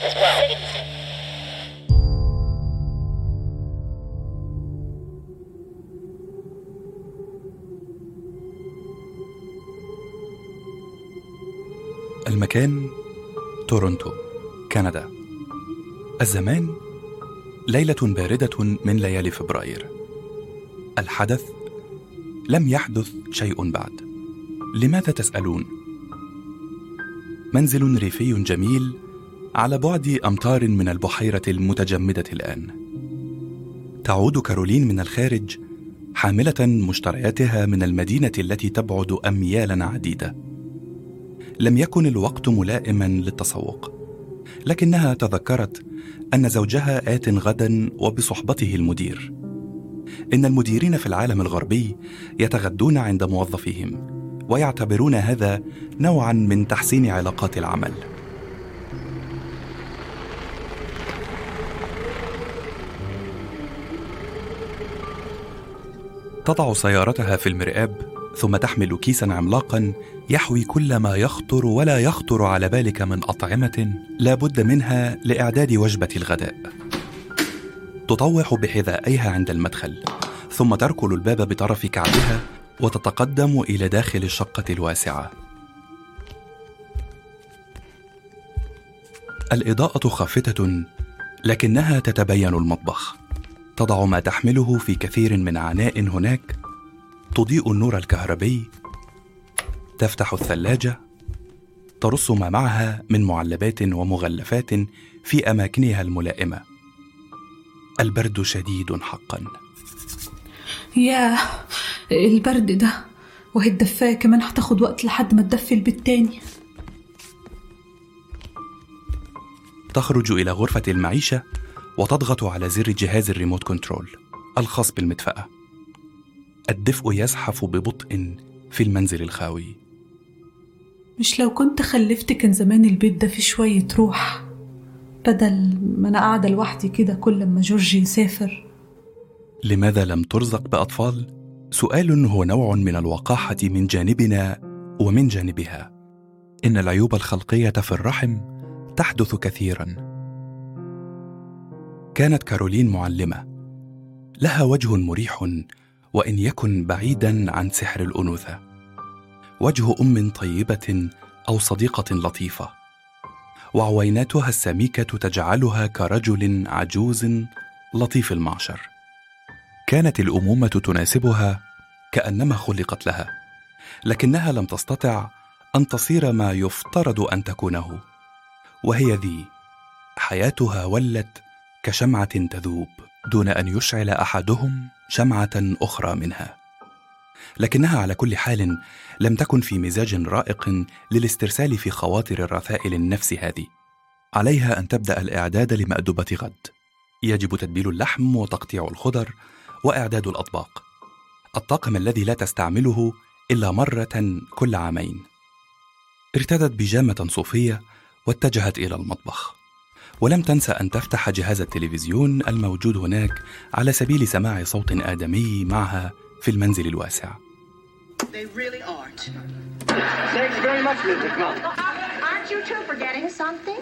as well. المكان تورونتو كندا الزمان ليلة باردة من ليالي فبراير الحدث لم يحدث شيء بعد لماذا تسألون؟ منزل ريفي جميل على بعد أمتار من البحيرة المتجمدة الآن تعود كارولين من الخارج حاملة مشترياتها من المدينة التي تبعد أميالا عديدة لم يكن الوقت ملائما للتسوق لكنها تذكرت ان زوجها ات غدا وبصحبته المدير ان المديرين في العالم الغربي يتغدون عند موظفيهم ويعتبرون هذا نوعا من تحسين علاقات العمل تضع سيارتها في المرآب ثم تحمل كيسا عملاقا يحوي كل ما يخطر ولا يخطر على بالك من اطعمه لا بد منها لاعداد وجبه الغداء تطوح بحذائيها عند المدخل ثم تركل الباب بطرف كعبها وتتقدم الى داخل الشقه الواسعه الاضاءه خافته لكنها تتبين المطبخ تضع ما تحمله في كثير من عناء هناك تضيء النور الكهربي تفتح الثلاجه ترص ما معها من معلبات ومغلفات في اماكنها الملائمه البرد شديد حقا ياه البرد ده وهي الدفاية كمان هتاخد وقت لحد ما تدفي البيت تاني تخرج الى غرفه المعيشه وتضغط على زر جهاز الريموت كنترول الخاص بالمدفاه الدفء يزحف ببطء في المنزل الخاوي مش لو كنت خلفت كان زمان البيت ده فيه شوية روح بدل ما أنا قاعدة لوحدي كده كل ما جورجي يسافر لماذا لم ترزق باطفال سؤال هو نوع من الوقاحه من جانبنا ومن جانبها ان العيوب الخلقيه في الرحم تحدث كثيرا كانت كارولين معلمه لها وجه مريح وان يكن بعيدا عن سحر الانوثه وجه ام طيبه او صديقه لطيفه وعويناتها السميكه تجعلها كرجل عجوز لطيف المعشر كانت الامومه تناسبها كانما خلقت لها لكنها لم تستطع ان تصير ما يفترض ان تكونه وهي ذي حياتها ولت كشمعه تذوب دون ان يشعل احدهم شمعه اخرى منها لكنها على كل حال لم تكن في مزاج رائق للاسترسال في خواطر الرثائل النفس هذه عليها ان تبدا الاعداد لمادبه غد يجب تتبيل اللحم وتقطيع الخضر واعداد الاطباق الطاقم الذي لا تستعمله الا مره كل عامين ارتدت بيجامه صوفيه واتجهت الى المطبخ ولم تنسى ان تفتح جهاز التلفزيون الموجود هناك على سبيل سماع صوت ادمي معها في المنزل الواسع They really aren't. Thanks very much, Mrs. Monk. Aren't you two forgetting something?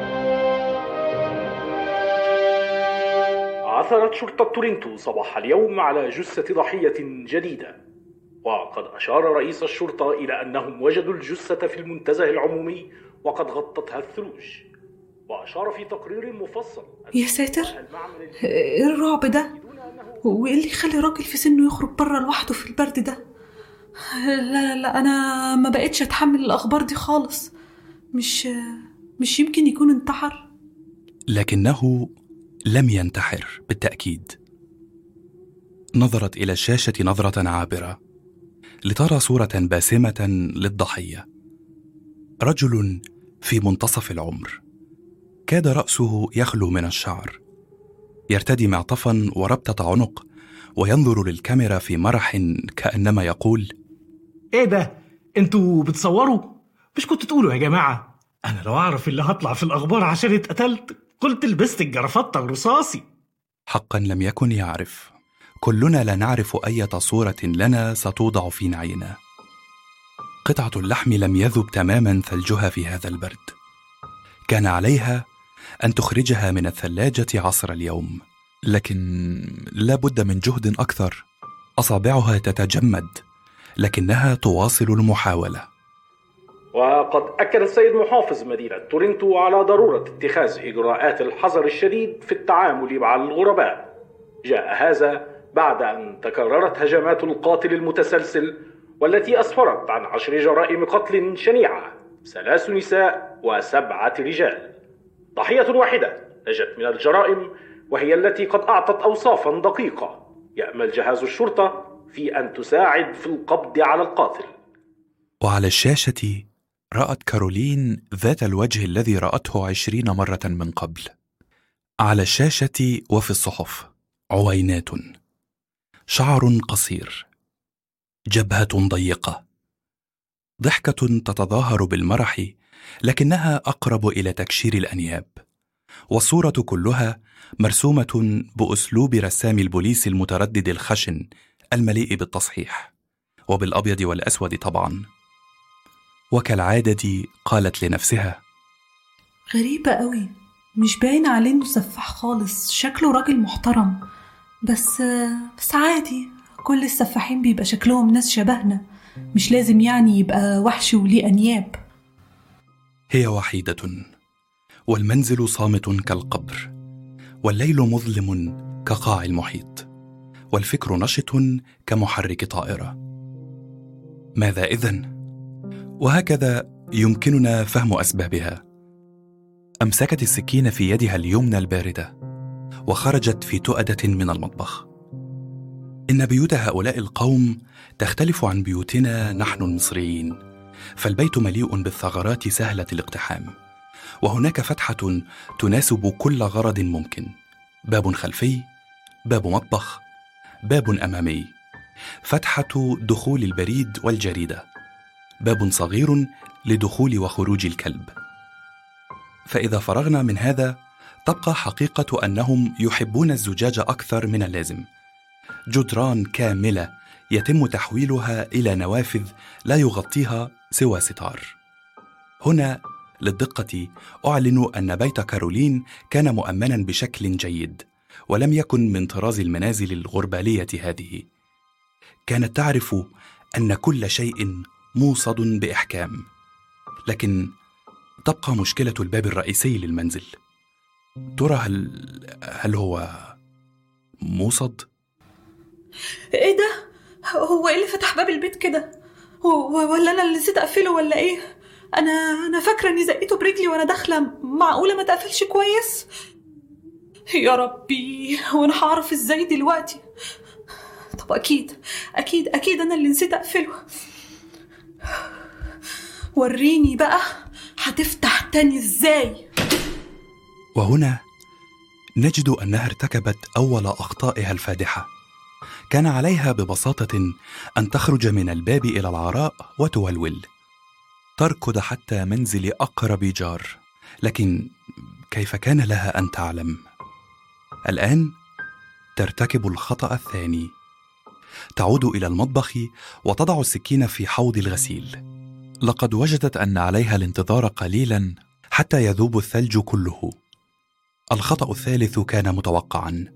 عثرت شرطة تورنتو صباح اليوم على جثة ضحية جديدة وقد أشار رئيس الشرطة إلى أنهم وجدوا الجثة في المنتزه العمومي وقد غطتها الثلوج وأشار في تقرير مفصل أن يا ساتر المعمل ايه الرعب ده وايه اللي يخلي راجل في سنه يخرج بره لوحده في البرد ده لا لا لا انا ما بقتش اتحمل الاخبار دي خالص مش مش يمكن يكون انتحر لكنه لم ينتحر بالتاكيد نظرت الى الشاشه نظره عابره لترى صوره باسمه للضحيه رجل في منتصف العمر كاد راسه يخلو من الشعر يرتدي معطفا وربطه عنق وينظر للكاميرا في مرح كانما يقول ايه ده انتوا بتصوروا مش كنتوا تقولوا يا جماعه انا لو اعرف اللي هطلع في الاخبار عشان اتقتلت كنت لبست الجرافطه الرصاصي حقا لم يكن يعرف كلنا لا نعرف اية صورة لنا ستوضع في نعينا قطعة اللحم لم يذب تماما ثلجها في هذا البرد كان عليها ان تخرجها من الثلاجه عصر اليوم لكن لا بد من جهد اكثر اصابعها تتجمد لكنها تواصل المحاوله وقد أكد السيد محافظ مدينة تورنتو على ضرورة اتخاذ إجراءات الحذر الشديد في التعامل مع الغرباء جاء هذا بعد أن تكررت هجمات القاتل المتسلسل والتي أسفرت عن عشر جرائم قتل شنيعة ثلاث نساء وسبعة رجال ضحية واحدة نجت من الجرائم وهي التي قد أعطت أوصافا دقيقة يأمل جهاز الشرطة في أن تساعد في القبض على القاتل وعلى الشاشة رأت كارولين ذات الوجه الذي رأته عشرين مرة من قبل على الشاشة وفي الصحف عوينات شعر قصير جبهة ضيقة ضحكة تتظاهر بالمرح لكنها أقرب إلى تكشير الأنياب والصورة كلها مرسومة بأسلوب رسام البوليس المتردد الخشن المليء بالتصحيح وبالأبيض والأسود طبعاً وكالعادة قالت لنفسها غريبة قوي مش باين عليه انه سفاح خالص شكله راجل محترم بس بس عادي كل السفاحين بيبقى شكلهم ناس شبهنا مش لازم يعني يبقى وحش وليه أنياب هي وحيدة والمنزل صامت كالقبر والليل مظلم كقاع المحيط والفكر نشط كمحرك طائرة ماذا إذن؟ وهكذا يمكننا فهم أسبابها أمسكت السكين في يدها اليمنى الباردة وخرجت في تؤدة من المطبخ إن بيوت هؤلاء القوم تختلف عن بيوتنا نحن المصريين فالبيت مليء بالثغرات سهلة الاقتحام وهناك فتحة تناسب كل غرض ممكن باب خلفي باب مطبخ باب أمامي فتحة دخول البريد والجريدة باب صغير لدخول وخروج الكلب فإذا فرغنا من هذا تبقى حقيقة أنهم يحبون الزجاج أكثر من اللازم جدران كاملة يتم تحويلها إلى نوافذ لا يغطيها سوى ستار هنا للدقة أعلن أن بيت كارولين كان مؤمنا بشكل جيد ولم يكن من طراز المنازل الغربالية هذه كانت تعرف أن كل شيء موصد بإحكام لكن تبقى مشكلة الباب الرئيسي للمنزل ترى هل هل هو موصد؟ ايه ده هو ايه اللي فتح باب البيت كده هو- ولا انا اللي نسيت اقفله ولا ايه انا انا فاكره اني زقيته برجلي وانا داخله معقوله ما تقفلش كويس يا ربي وانا هعرف ازاي دلوقتي طب اكيد اكيد اكيد انا اللي نسيت اقفله وريني بقى هتفتح تاني ازاي وهنا نجد انها ارتكبت اول اخطائها الفادحه كان عليها ببساطه ان تخرج من الباب الى العراء وتولول تركض حتى منزل اقرب جار لكن كيف كان لها ان تعلم الان ترتكب الخطا الثاني تعود الى المطبخ وتضع السكين في حوض الغسيل لقد وجدت ان عليها الانتظار قليلا حتى يذوب الثلج كله الخطا الثالث كان متوقعا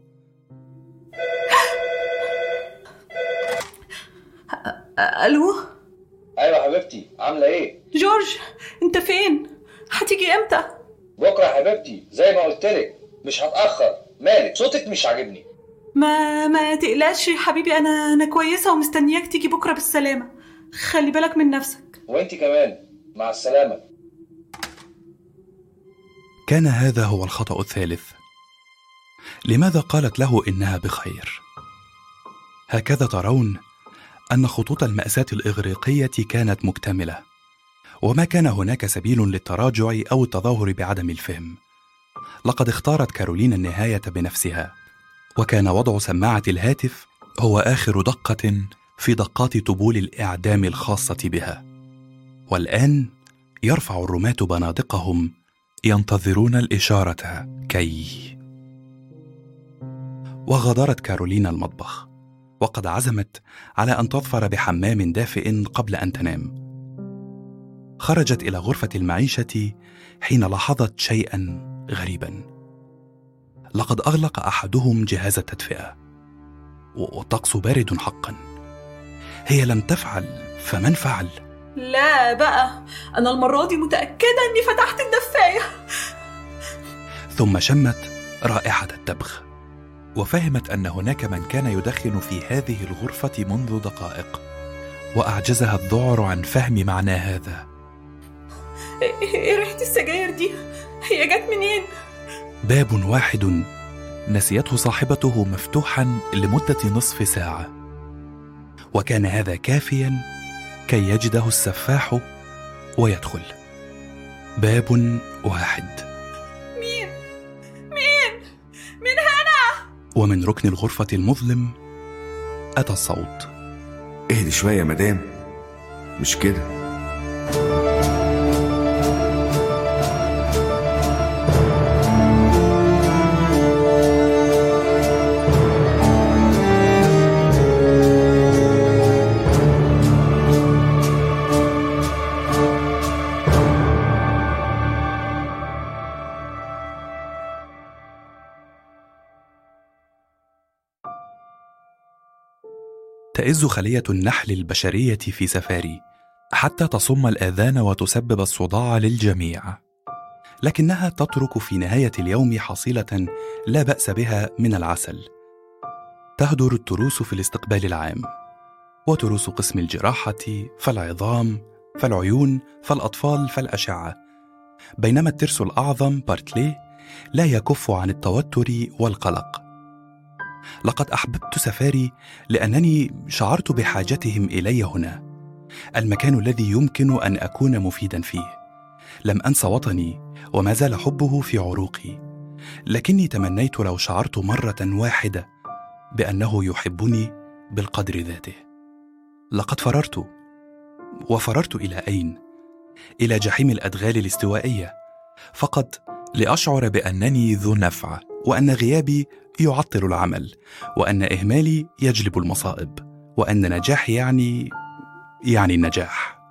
الو ايوه حبيبتي عامله ايه جورج انت فين هتيجي امتى بكره يا حبيبتي زي ما قلت لك مش هتاخر مالك صوتك مش عاجبني ما ما تقلقش يا حبيبي انا انا كويسه ومستنياك تيجي بكره بالسلامه خلي بالك من نفسك وانت كمان مع السلامه كان هذا هو الخطا الثالث لماذا قالت له انها بخير هكذا ترون ان خطوط الماساه الاغريقيه كانت مكتمله وما كان هناك سبيل للتراجع او التظاهر بعدم الفهم لقد اختارت كارولين النهايه بنفسها وكان وضع سماعه الهاتف هو اخر دقه في دقات طبول الاعدام الخاصه بها والان يرفع الرماه بنادقهم ينتظرون الاشاره كي وغادرت كارولين المطبخ وقد عزمت على ان تظفر بحمام دافئ قبل ان تنام خرجت الى غرفه المعيشه حين لاحظت شيئا غريبا لقد اغلق احدهم جهاز التدفئه والطقس بارد حقا هي لم تفعل فمن فعل لا بقى أنا المرة دي متأكدة إني فتحت الدفاية ثم شمت رائحه التبغ وفهمت ان هناك من كان يدخن في هذه الغرفه منذ دقائق واعجزها الذعر عن فهم معنى هذا إيه إيه ريحة السجاير دي هي جت منين؟ باب واحد نسيته صاحبته مفتوحا لمده نصف ساعه وكان هذا كافيا كي يجده السفاح ويدخل باب واحد مين؟ مين؟ من هنا؟ ومن ركن الغرفه المظلم اتى الصوت اهدي شوية يا مدام مش كده تئز خليه النحل البشريه في سفاري حتى تصم الاذان وتسبب الصداع للجميع لكنها تترك في نهايه اليوم حصيله لا باس بها من العسل تهدر التروس في الاستقبال العام وتروس قسم الجراحه فالعظام فالعيون فالاطفال فالاشعه بينما الترس الاعظم بارتلي لا يكف عن التوتر والقلق لقد احببت سفاري لانني شعرت بحاجتهم الي هنا المكان الذي يمكن ان اكون مفيدا فيه لم انس وطني وما زال حبه في عروقي لكني تمنيت لو شعرت مره واحده بانه يحبني بالقدر ذاته لقد فررت وفررت الى اين الى جحيم الادغال الاستوائيه فقط لاشعر بانني ذو نفع وان غيابي يعطل العمل وان اهمالي يجلب المصائب وان نجاحي يعني يعني النجاح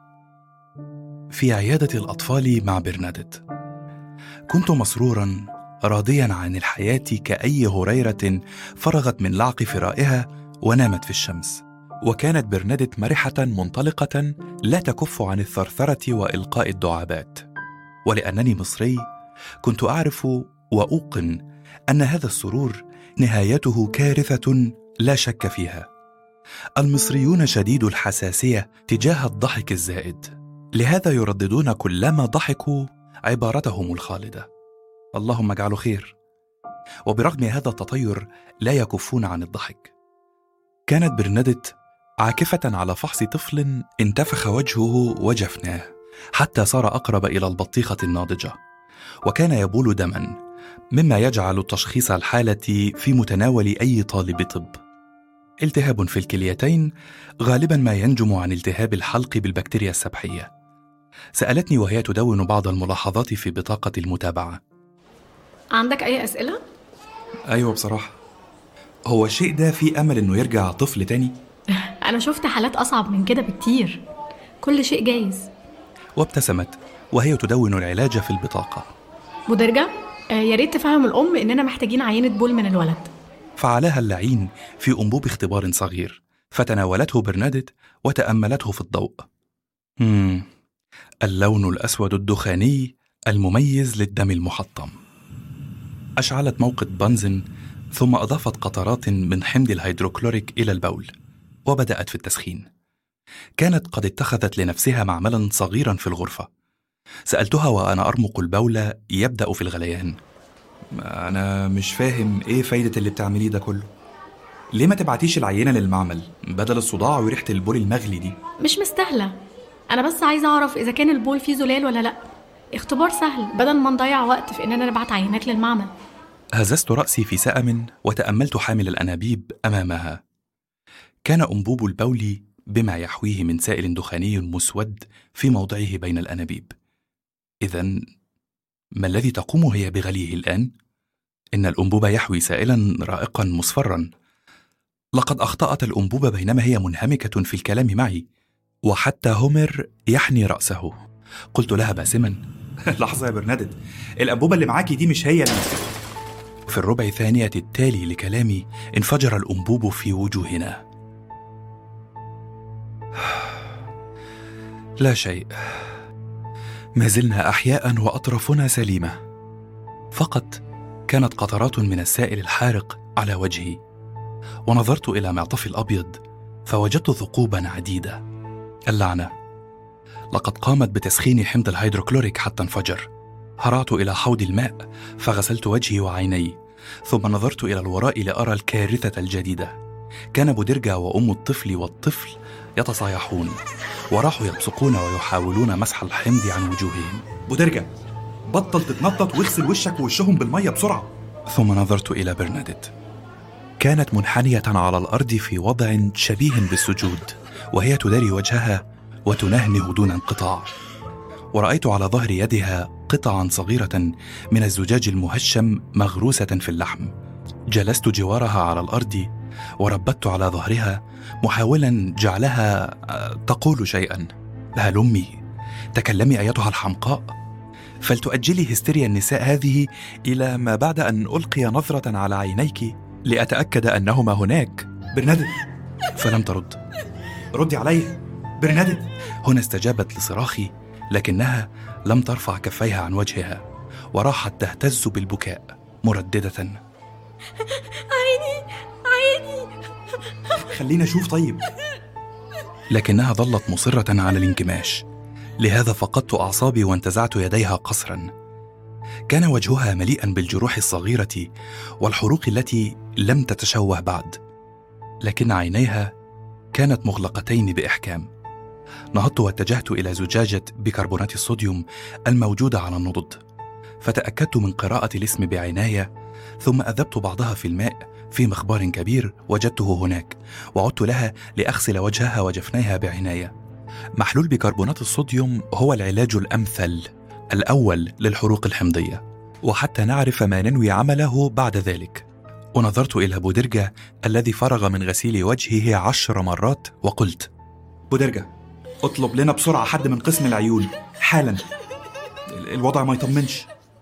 في عياده الاطفال مع برنادت كنت مسرورا راضيا عن الحياه كاي هريره فرغت من لعق فرائها ونامت في الشمس وكانت برنادت مرحه منطلقه لا تكف عن الثرثره والقاء الدعابات ولانني مصري كنت اعرف واوقن ان هذا السرور نهايته كارثه لا شك فيها المصريون شديد الحساسيه تجاه الضحك الزائد لهذا يرددون كلما ضحكوا عبارتهم الخالده اللهم اجعله خير وبرغم هذا التطير لا يكفون عن الضحك كانت برنادت عاكفه على فحص طفل انتفخ وجهه وجفناه حتى صار اقرب الى البطيخه الناضجه وكان يبول دما مما يجعل تشخيص الحاله في متناول اي طالب طب التهاب في الكليتين غالبا ما ينجم عن التهاب الحلق بالبكتيريا السبحيه سالتني وهي تدون بعض الملاحظات في بطاقه المتابعه عندك أي أسئلة؟ ايوه بصراحه هو الشيء ده فيه امل انه يرجع طفل تاني أنا شفت حالات أصعب من كده بكتير كل شيء جايز وابتسمت وهي تدون العلاج في البطاقه مدرجة آه، يا ريت تفهم الأم إننا محتاجين عينة بول من الولد فعلها اللعين في انبوب اختبار صغير فتناولته برنادت وتاملته في الضوء مم. اللون الاسود الدخاني المميز للدم المحطم اشعلت موقد بنزن ثم اضافت قطرات من حمض الهيدروكلوريك الى البول وبدات في التسخين كانت قد اتخذت لنفسها معملا صغيرا في الغرفه سالتها وانا ارمق البول يبدا في الغليان انا مش فاهم ايه فايده اللي بتعمليه ده كله ليه ما تبعتيش العينه للمعمل بدل الصداع وريحه البول المغلي دي مش مستاهلة أنا بس عايزة أعرف إذا كان البول فيه زلال ولا لأ اختبار سهل بدل ما نضيع وقت في إننا نبعت عينات للمعمل هززت راسي في سأم وتاملت حامل الانابيب امامها كان انبوب البول بما يحويه من سائل دخاني مسود في موضعه بين الانابيب اذا ما الذي تقوم هي بغليه الان ان الانبوب يحوي سائلا رائقا مصفرا لقد اخطات الانبوب بينما هي منهمكه في الكلام معي وحتى هومر يحني راسه قلت لها باسما لحظة يا برنادت الأنبوبة اللي معاكي دي مش هي اللي في الربع الثانية التالي لكلامي انفجر الأنبوب في وجوهنا لا شيء ما زلنا أحياء وأطرافنا سليمة فقط كانت قطرات من السائل الحارق على وجهي ونظرت إلى معطفي الأبيض فوجدت ثقوبا عديدة اللعنة لقد قامت بتسخين حمض الهيدروكلوريك حتى انفجر هرعت إلى حوض الماء فغسلت وجهي وعيني ثم نظرت إلى الوراء لأرى الكارثة الجديدة كان بودرجة وأم الطفل والطفل يتصايحون وراحوا يبصقون ويحاولون مسح الحمض عن وجوههم بودرجة بطل تتنطط واغسل وشك ووشهم بالمية بسرعة ثم نظرت إلى برناديت كانت منحنية على الأرض في وضع شبيه بالسجود وهي تداري وجهها وتنهنه دون انقطاع ورأيت على ظهر يدها قطعا صغيرة من الزجاج المهشم مغروسة في اللحم جلست جوارها على الأرض وربت على ظهرها محاولا جعلها آه، تقول شيئا هلمي تكلمي أيتها الحمقاء فلتؤجلي هستيريا النساء هذه إلى ما بعد أن ألقي نظرة على عينيك لأتأكد أنهما هناك برنادت فلم ترد ردي علي برنادت هنا استجابت لصراخي لكنها لم ترفع كفيها عن وجهها وراحت تهتز بالبكاء مرددة عيني عيني خلينا أشوف طيب لكنها ظلت مصرة على الانكماش لهذا فقدت أعصابي وانتزعت يديها قسرا كان وجهها مليئا بالجروح الصغيرة والحروق التي لم تتشوه بعد لكن عينيها كانت مغلقتين بإحكام نهضت واتجهت إلى زجاجة بيكربونات الصوديوم الموجودة على النضد فتأكدت من قراءة الاسم بعناية ثم أذبت بعضها في الماء في مخبار كبير وجدته هناك وعدت لها لأغسل وجهها وجفنيها بعناية محلول بيكربونات الصوديوم هو العلاج الأمثل الأول للحروق الحمضية وحتى نعرف ما ننوي عمله بعد ذلك ونظرت إلى بودرجة الذي فرغ من غسيل وجهه عشر مرات وقلت بودرجة اطلب لنا بسرعة حد من قسم العيون حالا ال- الوضع ما يطمنش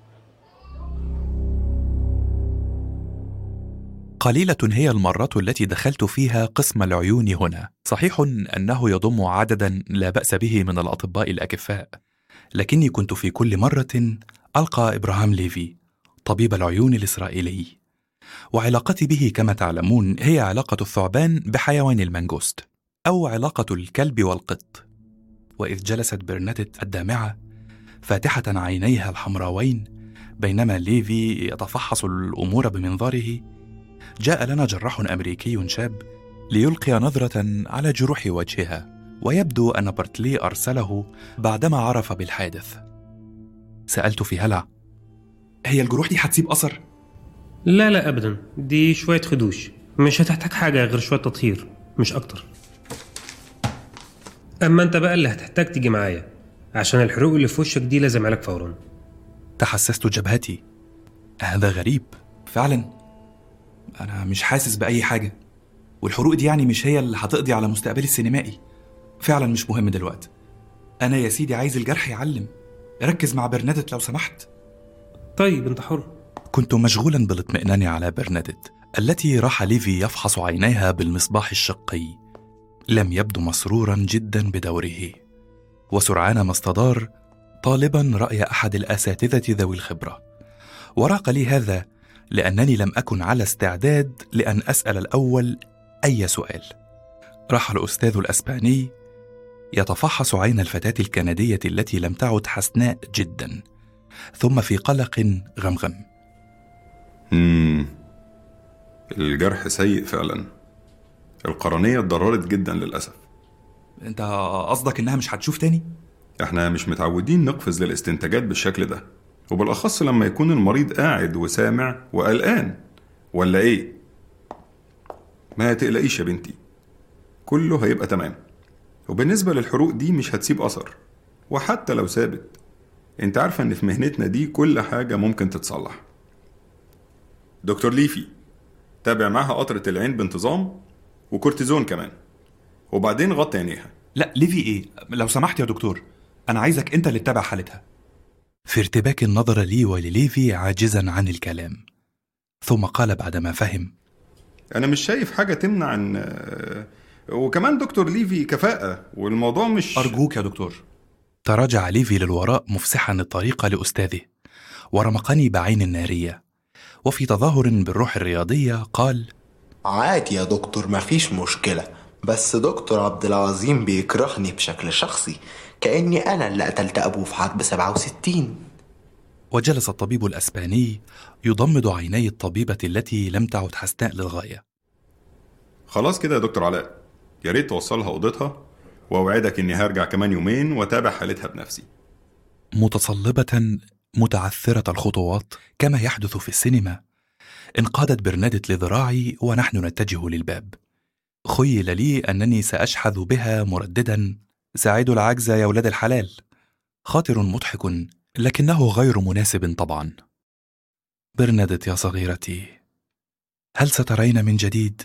قليلة هي المرات التي دخلت فيها قسم العيون هنا صحيح أنه يضم عددا لا بأس به من الأطباء الأكفاء لكني كنت في كل مرة ألقى إبراهام ليفي طبيب العيون الإسرائيلي وعلاقتي به كما تعلمون هي علاقة الثعبان بحيوان المنجوست أو علاقة الكلب والقط وإذ جلست برناديت الدامعة فاتحة عينيها الحمراوين بينما ليفي يتفحص الأمور بمنظاره جاء لنا جراح أمريكي شاب ليلقي نظرة على جروح وجهها ويبدو أن بارتلي أرسله بعدما عرف بالحادث سألت في هلع هي الجروح دي هتسيب أثر لا لا ابدا دي شويه خدوش مش هتحتاج حاجه غير شويه تطهير مش اكتر اما انت بقى اللي هتحتاج تيجي معايا عشان الحروق اللي في وشك دي لازم علاج فورا تحسست جبهتي هذا غريب فعلا أنا مش حاسس بأي حاجة والحروق دي يعني مش هي اللي هتقضي على مستقبلي السينمائي فعلا مش مهم دلوقتي أنا يا سيدي عايز الجرح يعلم ركز مع برنادت لو سمحت طيب انت حر كنت مشغولا بالاطمئنان على برناديت التي راح ليفي يفحص عينيها بالمصباح الشقي لم يبدو مسرورا جدا بدوره وسرعان ما استدار طالبا راي احد الاساتذه ذوي الخبره وراق لي هذا لانني لم اكن على استعداد لان اسال الاول اي سؤال راح الاستاذ الاسباني يتفحص عين الفتاه الكنديه التي لم تعد حسناء جدا ثم في قلق غمغم مم. الجرح سيء فعلا القرنية اتضررت جدا للأسف أنت قصدك إنها مش هتشوف تاني؟ احنا مش متعودين نقفز للاستنتاجات بالشكل ده وبالأخص لما يكون المريض قاعد وسامع وقلقان ولا ايه؟ ما تقلقيش يا بنتي كله هيبقى تمام وبالنسبة للحروق دي مش هتسيب أثر وحتى لو سابت انت عارفة ان في مهنتنا دي كل حاجة ممكن تتصلح دكتور ليفي تابع معاها قطرة العين بانتظام وكورتيزون كمان وبعدين غطي عينيها لا ليفي إيه؟ لو سمحت يا دكتور أنا عايزك أنت اللي تتابع حالتها في في ارتباك نظر لي ولليفي عاجزا عن الكلام ثم قال بعدما فهم انا مش شايف حاجه تمنع ان آه، وكمان دكتور ليفي كفاءه والموضوع مش ارجوك يا دكتور تراجع ليفي للوراء مفسحا الطريق لاستاذه ورمقني بعين ناريه وفي تظاهر بالروح الرياضيه قال عادي يا دكتور مفيش مشكلة بس دكتور عبد العظيم بيكرهني بشكل شخصي كأني أنا اللي قتلت أبوه في حرب 67 وجلس الطبيب الاسباني يضمد عيني الطبيبه التي لم تعد حسناء للغايه خلاص كده يا دكتور علاء يا ريت توصلها اوضتها واوعدك اني هرجع كمان يومين واتابع حالتها بنفسي متصلبه متعثره الخطوات كما يحدث في السينما انقادت برنادت لذراعي ونحن نتجه للباب خيل لي انني ساشحذ بها مرددا ساعدوا العجز يا ولاد الحلال خاطر مضحك لكنه غير مناسب طبعا برنادت يا صغيرتي هل سترين من جديد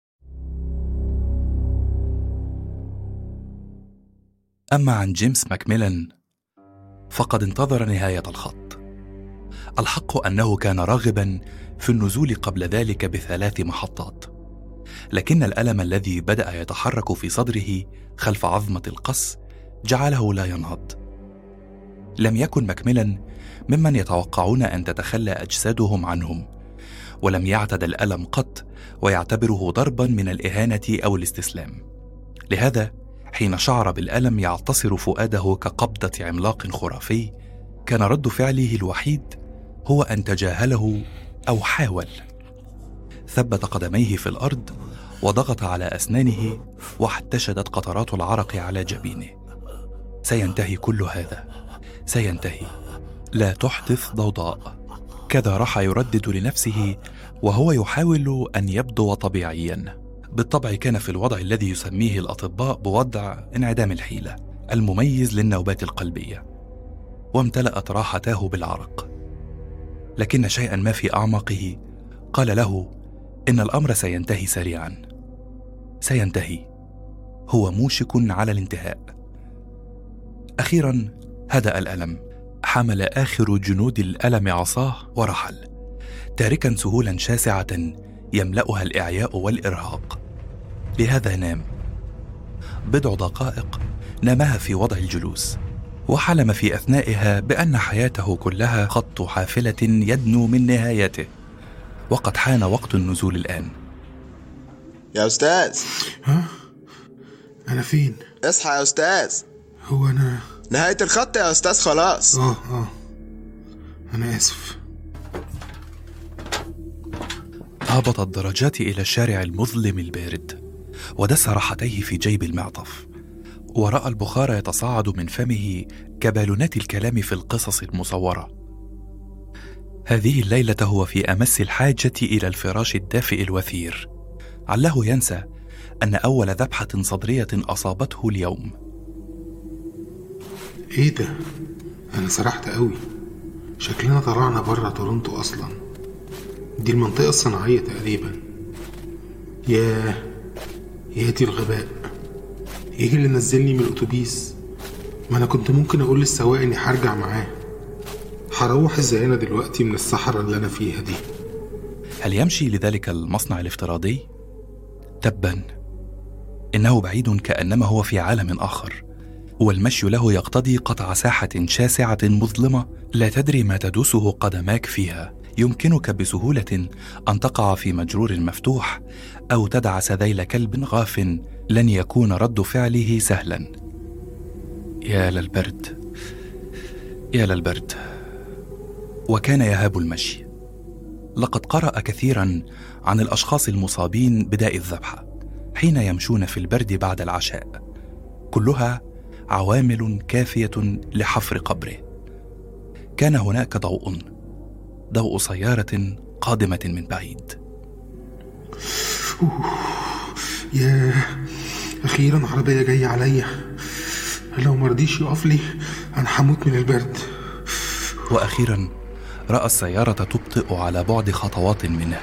اما عن جيمس ماكميلان فقد انتظر نهايه الخط الحق انه كان راغبا في النزول قبل ذلك بثلاث محطات لكن الالم الذي بدا يتحرك في صدره خلف عظمه القص جعله لا ينهض لم يكن مكملا ممن يتوقعون ان تتخلى اجسادهم عنهم ولم يعتد الالم قط ويعتبره ضربا من الاهانه او الاستسلام لهذا حين شعر بالالم يعتصر فؤاده كقبضه عملاق خرافي كان رد فعله الوحيد هو ان تجاهله او حاول ثبت قدميه في الارض وضغط على اسنانه واحتشدت قطرات العرق على جبينه سينتهي كل هذا سينتهي لا تحدث ضوضاء كذا راح يردد لنفسه وهو يحاول ان يبدو طبيعيا بالطبع كان في الوضع الذي يسميه الاطباء بوضع انعدام الحيله المميز للنوبات القلبيه وامتلات راحتاه بالعرق لكن شيئا ما في اعماقه قال له ان الامر سينتهي سريعا سينتهي هو موشك على الانتهاء اخيرا هدا الالم حمل اخر جنود الالم عصاه ورحل تاركا سهولا شاسعه يملاها الاعياء والارهاق لهذا نام بضع دقائق نامها في وضع الجلوس وحلم في اثنائها بان حياته كلها خط حافله يدنو من نهايته وقد حان وقت النزول الان يا أستاذ أنا فين؟ اصحى يا أستاذ هو أنا نهاية الخط يا أستاذ خلاص آه آه أنا آسف هبط الدرجات الى الشارع المظلم البارد ودس راحتيه في جيب المعطف وراى البخار يتصاعد من فمه كبالونات الكلام في القصص المصوره هذه الليله هو في امس الحاجه الى الفراش الدافئ الوثير عله ينسى ان اول ذبحه صدريه اصابته اليوم إيه ده؟ أنا سرحت قوي شكلنا طلعنا بره تورنتو أصلا دي المنطقة الصناعية تقريبا ياه يا دي الغباء يجي اللي نزلني من الأتوبيس ما أنا كنت ممكن أقول للسواق إني هرجع معاه هروح ازاي أنا دلوقتي من الصحراء اللي أنا فيها دي هل يمشي لذلك المصنع الافتراضي تبا انه بعيد كانما هو في عالم اخر والمشي له يقتضي قطع ساحه شاسعه مظلمه لا تدري ما تدوسه قدماك فيها يمكنك بسهوله ان تقع في مجرور مفتوح او تدعس ذيل كلب غاف لن يكون رد فعله سهلا يا للبرد يا للبرد وكان يهاب المشي لقد قرا كثيرا عن الاشخاص المصابين بداء الذبحه حين يمشون في البرد بعد العشاء كلها عوامل كافيه لحفر قبره كان هناك ضوء ضوء سياره قادمه من بعيد ياه أخيرا عربية جاية عليا لو مرضيش يقف لي أنا هموت من البرد واخيرا راى السياره تبطئ على بعد خطوات منه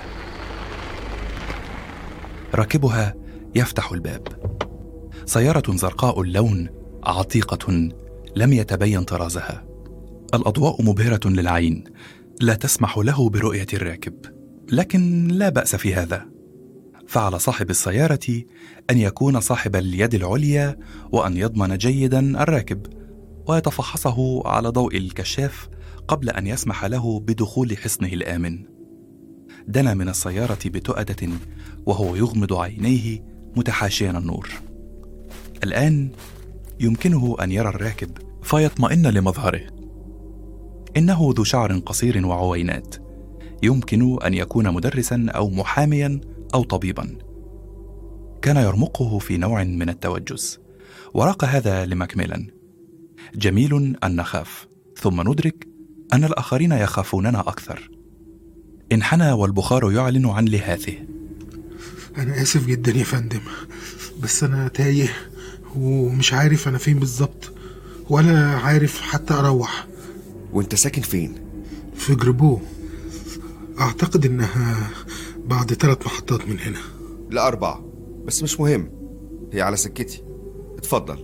راكبها يفتح الباب سياره زرقاء اللون عتيقه لم يتبين طرازها الاضواء مبهره للعين لا تسمح له برؤيه الراكب لكن لا باس في هذا فعلى صاحب السياره ان يكون صاحب اليد العليا وان يضمن جيدا الراكب ويتفحصه على ضوء الكشاف قبل ان يسمح له بدخول حصنه الامن دنا من السياره بتؤده وهو يغمض عينيه متحاشيا النور الان يمكنه ان يرى الراكب فيطمئن لمظهره انه ذو شعر قصير وعوينات يمكن ان يكون مدرسا او محاميا او طبيبا كان يرمقه في نوع من التوجس وراق هذا لمكملا جميل ان نخاف ثم ندرك ان الاخرين يخافوننا اكثر انحنى والبخار يعلن عن لهاثه أنا آسف جدا يا فندم بس أنا تايه ومش عارف أنا فين بالظبط ولا عارف حتى أروح وانت ساكن فين؟ في جربو أعتقد إنها بعد ثلاث محطات من هنا لا أربعة بس مش مهم هي على سكتي اتفضل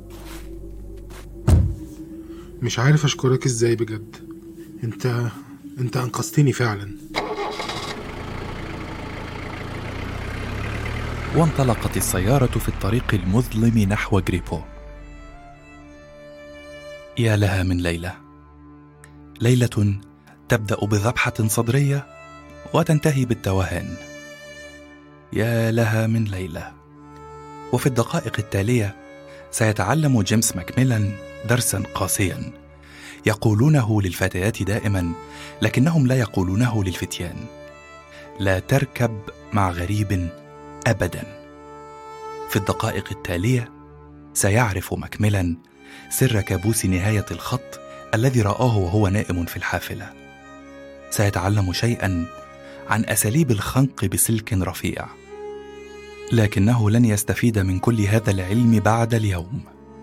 مش عارف أشكرك إزاي بجد أنت أنت أنقذتني فعلا وانطلقت السيارة في الطريق المظلم نحو جريبو. يا لها من ليلة. ليلة تبدأ بذبحة صدرية وتنتهي بالتوهان. يا لها من ليلة. وفي الدقائق التالية سيتعلم جيمس ماكميلان درسا قاسيا يقولونه للفتيات دائما لكنهم لا يقولونه للفتيان. لا تركب مع غريب ابدا في الدقائق التاليه سيعرف مكملا سر كابوس نهايه الخط الذي راه وهو نائم في الحافله سيتعلم شيئا عن اساليب الخنق بسلك رفيع لكنه لن يستفيد من كل هذا العلم بعد اليوم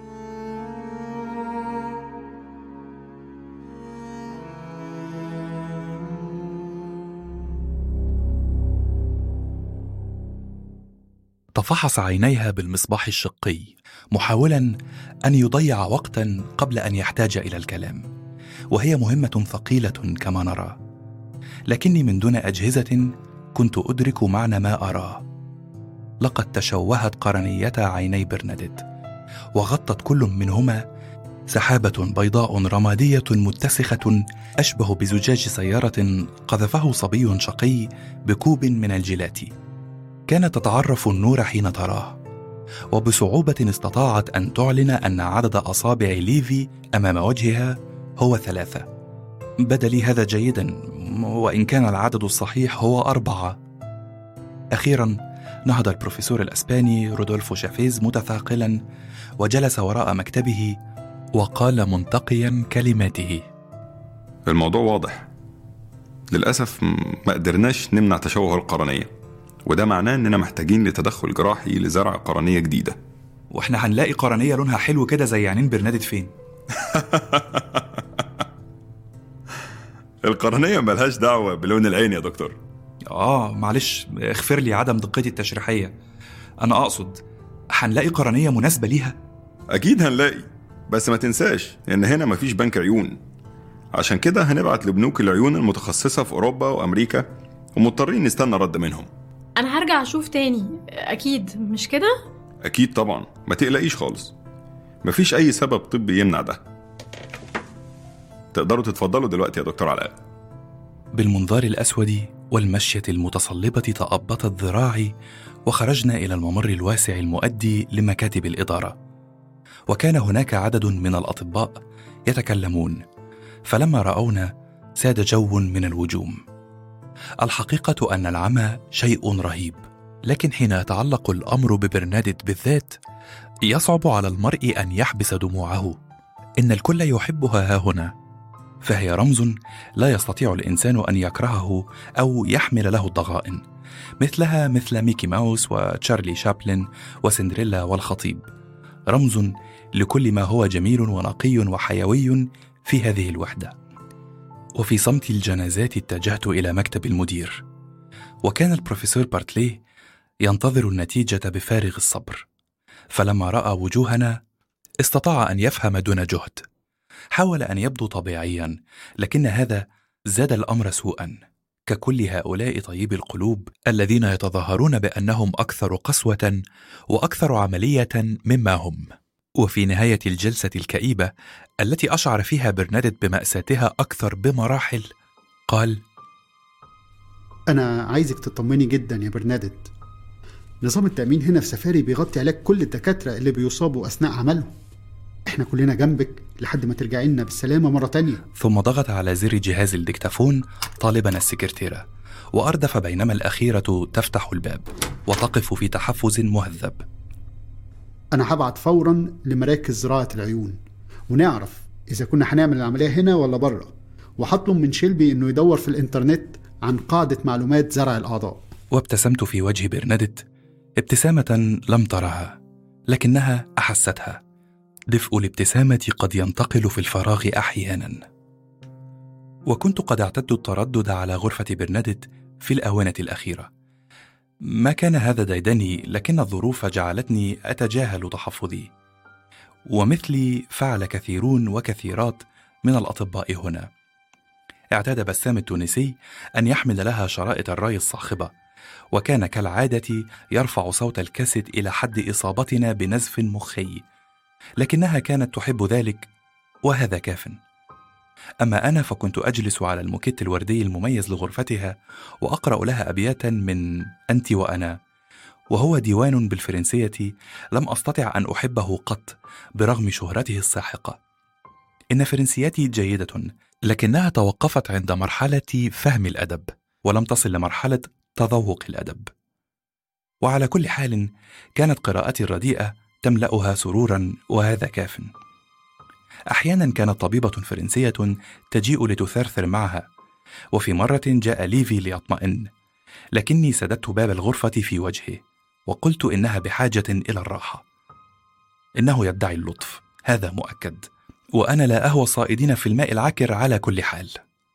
تفحص عينيها بالمصباح الشقي محاولا ان يضيع وقتا قبل ان يحتاج الى الكلام وهي مهمه ثقيله كما نرى لكني من دون اجهزه كنت ادرك معنى ما اراه لقد تشوهت قرنيتا عيني برناديت وغطت كل منهما سحابه بيضاء رماديه متسخه اشبه بزجاج سياره قذفه صبي شقي بكوب من الجيلاتي كانت تتعرف النور حين تراه وبصعوبه استطاعت ان تعلن ان عدد اصابع ليفي امام وجهها هو ثلاثه بدا لي هذا جيدا وان كان العدد الصحيح هو اربعه اخيرا نهض البروفيسور الاسباني رودولفو شافيز متثاقلا وجلس وراء مكتبه وقال منتقيا كلماته الموضوع واضح للأسف م- ما قدرناش نمنع تشوه القرنية وده معناه إننا محتاجين لتدخل جراحي لزرع قرنية جديدة واحنا هنلاقي قرنية لونها حلو كده زي عينين برنادت فين القرنية ملهاش دعوة بلون العين يا دكتور اه معلش اغفر لي عدم دقتي التشريحية انا اقصد هنلاقي قرنية مناسبة ليها أكيد هنلاقي بس ما تنساش إن هنا مفيش بنك عيون عشان كده هنبعت لبنوك العيون المتخصصة في أوروبا وأمريكا ومضطرين نستنى رد منهم انا هرجع اشوف تاني اكيد مش كده أكيد طبعا ما تقلقيش خالص مفيش أي سبب طبي يمنع ده تقدروا تتفضلوا دلوقتي يا دكتور علاء بالمنظار الاسود والمشيه المتصلبه تابطت ذراعي وخرجنا الى الممر الواسع المؤدي لمكاتب الاداره وكان هناك عدد من الاطباء يتكلمون فلما راونا ساد جو من الوجوم الحقيقه ان العمى شيء رهيب لكن حين يتعلق الامر ببرنادت بالذات يصعب على المرء ان يحبس دموعه ان الكل يحبها ها هنا فهي رمز لا يستطيع الانسان ان يكرهه او يحمل له الضغائن مثلها مثل ميكي ماوس وتشارلي شابلن وسندريلا والخطيب رمز لكل ما هو جميل ونقي وحيوي في هذه الوحده وفي صمت الجنازات اتجهت الى مكتب المدير وكان البروفيسور بارتلي ينتظر النتيجه بفارغ الصبر فلما راى وجوهنا استطاع ان يفهم دون جهد حاول ان يبدو طبيعيا لكن هذا زاد الامر سوءا ككل هؤلاء طيبي القلوب الذين يتظاهرون بانهم اكثر قسوه واكثر عمليه مما هم وفي نهايه الجلسه الكئيبه التي اشعر فيها برنادت بماساتها اكثر بمراحل قال أنا عايزك تطمني جدا يا برنادت نظام التأمين هنا في سفاري بيغطي علاج كل الدكاترة اللي بيصابوا أثناء عملهم إحنا كلنا جنبك لحد ما ترجعي لنا بالسلامة مرة تانية ثم ضغط على زر جهاز الدكتافون طالبا السكرتيرة وأردف بينما الأخيرة تفتح الباب وتقف في تحفز مهذب أنا هبعت فورا لمراكز زراعة العيون ونعرف إذا كنا هنعمل العملية هنا ولا بره وهطلب من شيلبي إنه يدور في الإنترنت عن قاعدة معلومات زرع الأعضاء وابتسمت في وجه برنادت ابتسامة لم ترها لكنها أحستها دفء الابتسامة قد ينتقل في الفراغ أحيانا وكنت قد اعتدت التردد على غرفة برنادت في الآونة الأخيرة ما كان هذا ديدني لكن الظروف جعلتني أتجاهل تحفظي ومثلي فعل كثيرون وكثيرات من الأطباء هنا اعتاد بسام التونسي أن يحمل لها شرائط الري الصاخبة وكان كالعادة يرفع صوت الكاسيت إلى حد إصابتنا بنزف مخي لكنها كانت تحب ذلك وهذا كاف أما أنا فكنت أجلس على الموكيت الوردي المميز لغرفتها وأقرأ لها أبياتا من أنت وأنا وهو ديوان بالفرنسية لم أستطع أن أحبه قط برغم شهرته الساحقة إن فرنسيتي جيدة لكنها توقفت عند مرحلة فهم الأدب ولم تصل لمرحلة تذوق الأدب وعلى كل حال كانت قراءتي الرديئة تملأها سرورا وهذا كاف أحيانا كانت طبيبة فرنسية تجيء لتثرثر معها وفي مرة جاء ليفي ليطمئن لكني سددت باب الغرفة في وجهه وقلت إنها بحاجة إلى الراحة إنه يدعي اللطف هذا مؤكد وأنا لا أهوى الصائدين في الماء العكر على كل حال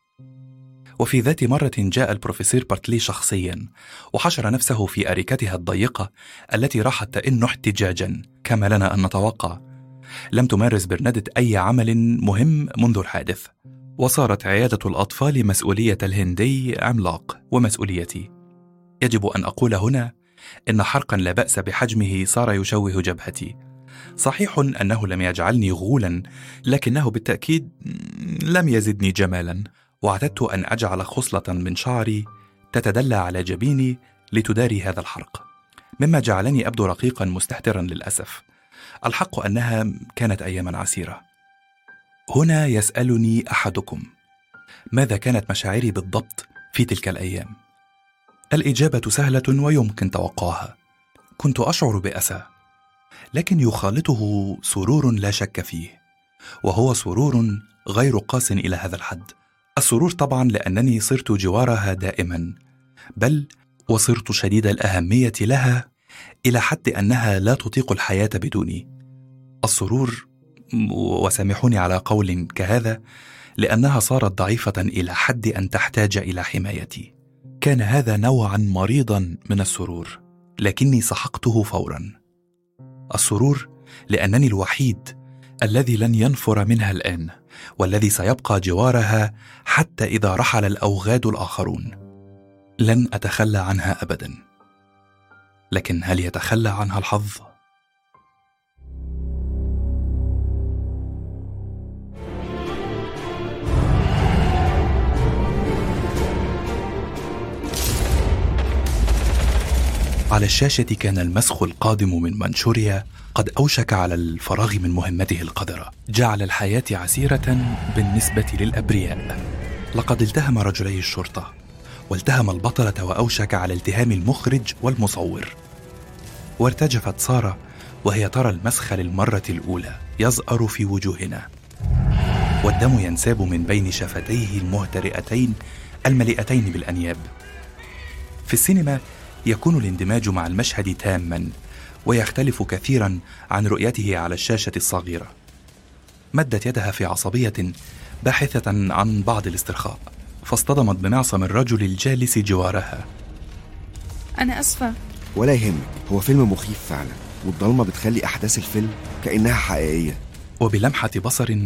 وفي ذات مرة جاء البروفيسور بارتلي شخصيا وحشر نفسه في أريكتها الضيقة التي راحت تئن احتجاجا كما لنا أن نتوقع لم تمارس برنادت أي عمل مهم منذ الحادث وصارت عيادة الأطفال مسؤولية الهندي عملاق ومسؤوليتي يجب أن أقول هنا إن حرقا لا بأس بحجمه صار يشوه جبهتي صحيح أنه لم يجعلني غولا لكنه بالتأكيد لم يزدني جمالا واعتدت أن أجعل خصلة من شعري تتدلى على جبيني لتداري هذا الحرق مما جعلني أبدو رقيقا مستهترا للأسف الحق أنها كانت أياما عسيرة هنا يسألني أحدكم ماذا كانت مشاعري بالضبط في تلك الأيام الإجابة سهلة ويمكن توقعها كنت أشعر بأسى لكن يخالطه سرور لا شك فيه وهو سرور غير قاس إلى هذا الحد السرور طبعا لانني صرت جوارها دائما بل وصرت شديد الاهميه لها الى حد انها لا تطيق الحياه بدوني السرور وسامحوني على قول كهذا لانها صارت ضعيفه الى حد ان تحتاج الى حمايتي كان هذا نوعا مريضا من السرور لكني سحقته فورا السرور لانني الوحيد الذي لن ينفر منها الان والذي سيبقى جوارها حتى اذا رحل الاوغاد الاخرون لن اتخلى عنها ابدا لكن هل يتخلى عنها الحظ على الشاشة كان المسخ القادم من منشوريا قد أوشك على الفراغ من مهمته القذرة جعل الحياة عسيرة بالنسبة للأبرياء لقد التهم رجلي الشرطة والتهم البطلة وأوشك على التهام المخرج والمصور وارتجفت سارة وهي ترى المسخ للمرة الأولى يزأر في وجوهنا والدم ينساب من بين شفتيه المهترئتين المليئتين بالأنياب في السينما يكون الاندماج مع المشهد تاما ويختلف كثيرا عن رؤيته على الشاشه الصغيره مدت يدها في عصبيه باحثه عن بعض الاسترخاء فاصطدمت بمعصم الرجل الجالس جوارها أنا أسفة ولا يهمك هو فيلم مخيف فعلا والضلمة بتخلي أحداث الفيلم كأنها حقيقية وبلمحه بصر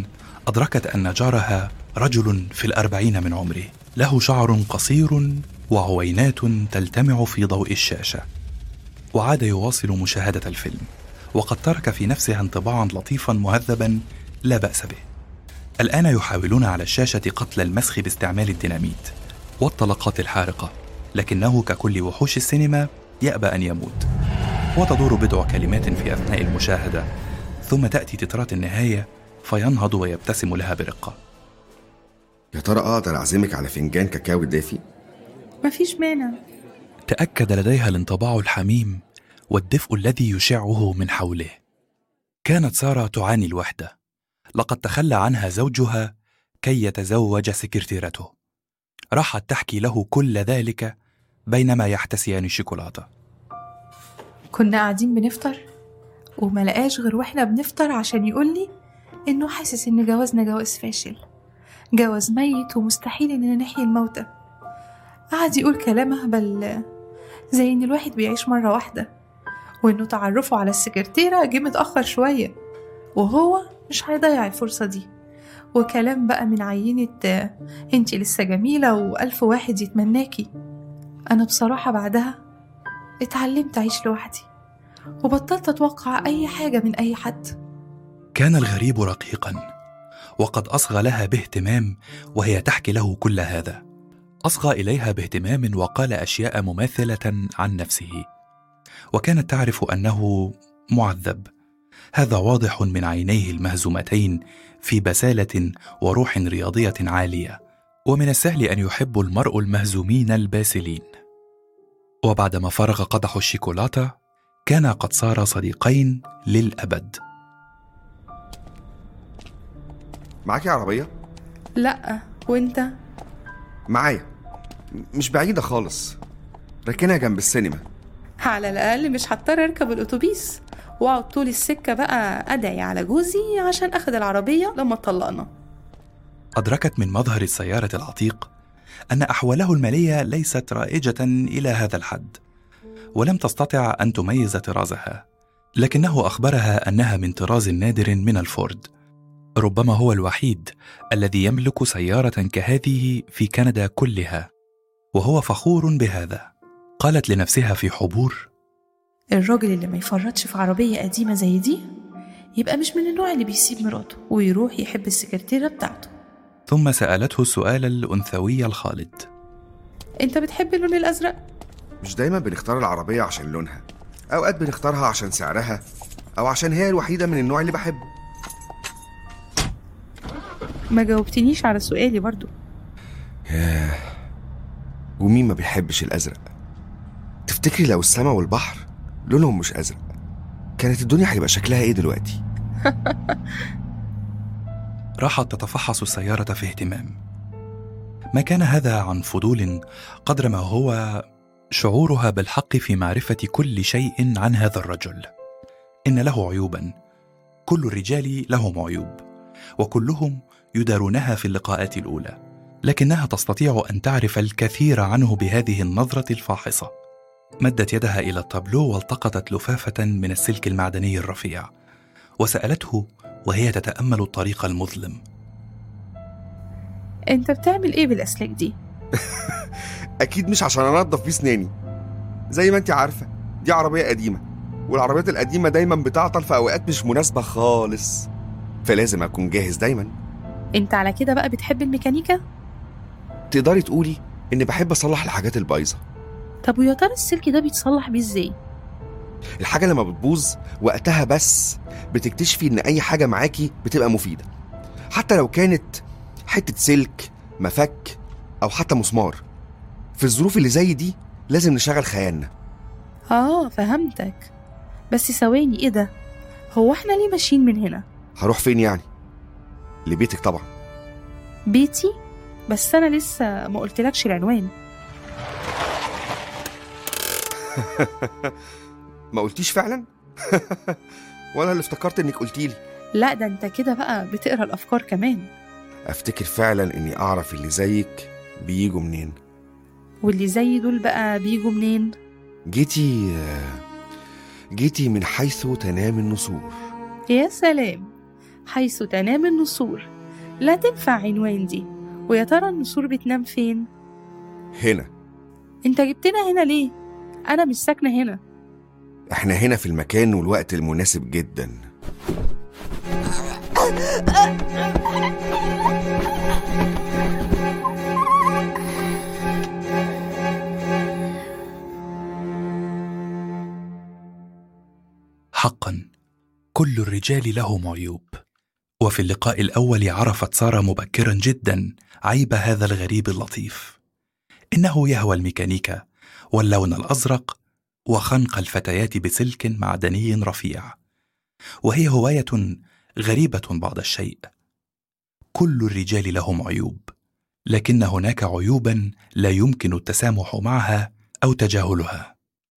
أدركت أن جارها رجل في الأربعين من عمره له شعر قصير وعوينات تلتمع في ضوء الشاشة وعاد يواصل مشاهدة الفيلم وقد ترك في نفسها انطباعا لطيفا مهذبا لا بأس به الآن يحاولون على الشاشة قتل المسخ باستعمال الديناميت والطلقات الحارقة لكنه ككل وحوش السينما يأبى أن يموت وتدور بضع كلمات في أثناء المشاهدة ثم تأتي تترات النهاية فينهض ويبتسم لها برقة يا ترى اقدر اعزمك على فنجان كاكاو دافي مفيش مانع تأكد لديها الانطباع الحميم والدفء الذي يشعه من حوله كانت سارة تعاني الوحدة لقد تخلى عنها زوجها كي يتزوج سكرتيرته راحت تحكي له كل ذلك بينما يحتسيان الشوكولاتة كنا قاعدين بنفطر وما لقاش غير واحنا بنفطر عشان يقول لي انه حاسس ان جوازنا جواز فاشل جواز ميت ومستحيل اننا نحيي الموتى قعد يقول كلام اهبل زي ان الواحد بيعيش مره واحده وانه تعرفه على السكرتيره جه متاخر شويه وهو مش هيضيع الفرصه دي وكلام بقى من عينة آه، انتي لسه جميلة وألف واحد يتمناكي أنا بصراحة بعدها اتعلمت أعيش لوحدي وبطلت أتوقع أي حاجة من أي حد كان الغريب رقيقا وقد أصغى لها باهتمام وهي تحكي له كل هذا أصغى إليها باهتمام وقال أشياء مماثلة عن نفسه وكانت تعرف أنه معذب هذا واضح من عينيه المهزومتين في بسالة وروح رياضية عالية ومن السهل أن يحب المرء المهزومين الباسلين وبعدما فرغ قدح الشيكولاتة كانا قد صارا صديقين للأبد معاكي عربيه لأ وانت معايا م- مش بعيده خالص راكنها جنب السينما على الأقل مش هضطر أركب الأتوبيس وأقعد طول السكة بقى أدعي على جوزي عشان أخد العربية لما اتطلقنا أدركت من مظهر السيارة العتيق أن أحواله المالية ليست رائجة إلى هذا الحد ولم تستطع أن تميز طرازها لكنه أخبرها أنها من طراز نادر من الفورد ربما هو الوحيد الذي يملك سيارة كهذه في كندا كلها وهو فخور بهذا قالت لنفسها في حبور الراجل اللي ما يفرطش في عربية قديمة زي دي يبقى مش من النوع اللي بيسيب مراته ويروح يحب السكرتيرة بتاعته ثم سألته السؤال الأنثوي الخالد انت بتحب اللون الأزرق؟ مش دايما بنختار العربيه عشان لونها اوقات بنختارها عشان سعرها او عشان هي الوحيده من النوع اللي بحبه ما جاوبتنيش على سؤالي برضو ياه ومين ما بيحبش الازرق تفتكري لو السما والبحر لونهم مش ازرق كانت الدنيا هيبقى شكلها ايه دلوقتي راحت تتفحص السيارة في اهتمام ما كان هذا عن فضول قدر ما هو شعورها بالحق في معرفة كل شيء عن هذا الرجل إن له عيوبا كل الرجال لهم عيوب وكلهم يدارونها في اللقاءات الأولى لكنها تستطيع أن تعرف الكثير عنه بهذه النظرة الفاحصة مدت يدها إلى التابلو والتقطت لفافة من السلك المعدني الرفيع وسألته وهي تتأمل الطريق المظلم انت بتعمل ايه بالأسلاك دي؟ اكيد مش عشان انضف بيه سناني زي ما انت عارفه دي عربيه قديمه والعربيات القديمه دايما بتعطل في اوقات مش مناسبه خالص فلازم اكون جاهز دايما انت على كده بقى بتحب الميكانيكا؟ تقدري تقولي اني بحب اصلح الحاجات البايظه طب ويا ترى السلك ده بيتصلح بيه ازاي؟ الحاجه لما بتبوظ وقتها بس بتكتشفي ان اي حاجه معاكي بتبقى مفيده حتى لو كانت حته سلك مفك او حتى مسمار في الظروف اللي زي دي لازم نشغل خيالنا اه فهمتك بس ثواني ايه ده؟ هو احنا ليه ماشيين من هنا؟ هروح فين يعني لبيتك طبعا بيتي؟ بس انا لسه ما قلتلكش العنوان ما قلتيش فعلا وانا اللي افتكرت انك قلتيلي لا ده انت كده بقى بتقرا الافكار كمان افتكر فعلا اني اعرف اللي زيك بيجوا منين واللي زي دول بقى بيجوا منين؟ جيتي جيتي من حيث تنام النسور يا سلام حيث تنام النسور لا تنفع عنوان دي ويا ترى النسور بتنام فين هنا انت جبتنا هنا ليه انا مش ساكنه هنا احنا هنا في المكان والوقت المناسب جدا حقا كل الرجال لهم عيوب وفي اللقاء الاول عرفت ساره مبكرا جدا عيب هذا الغريب اللطيف انه يهوى الميكانيكا واللون الازرق وخنق الفتيات بسلك معدني رفيع وهي هوايه غريبه بعض الشيء كل الرجال لهم عيوب لكن هناك عيوبا لا يمكن التسامح معها او تجاهلها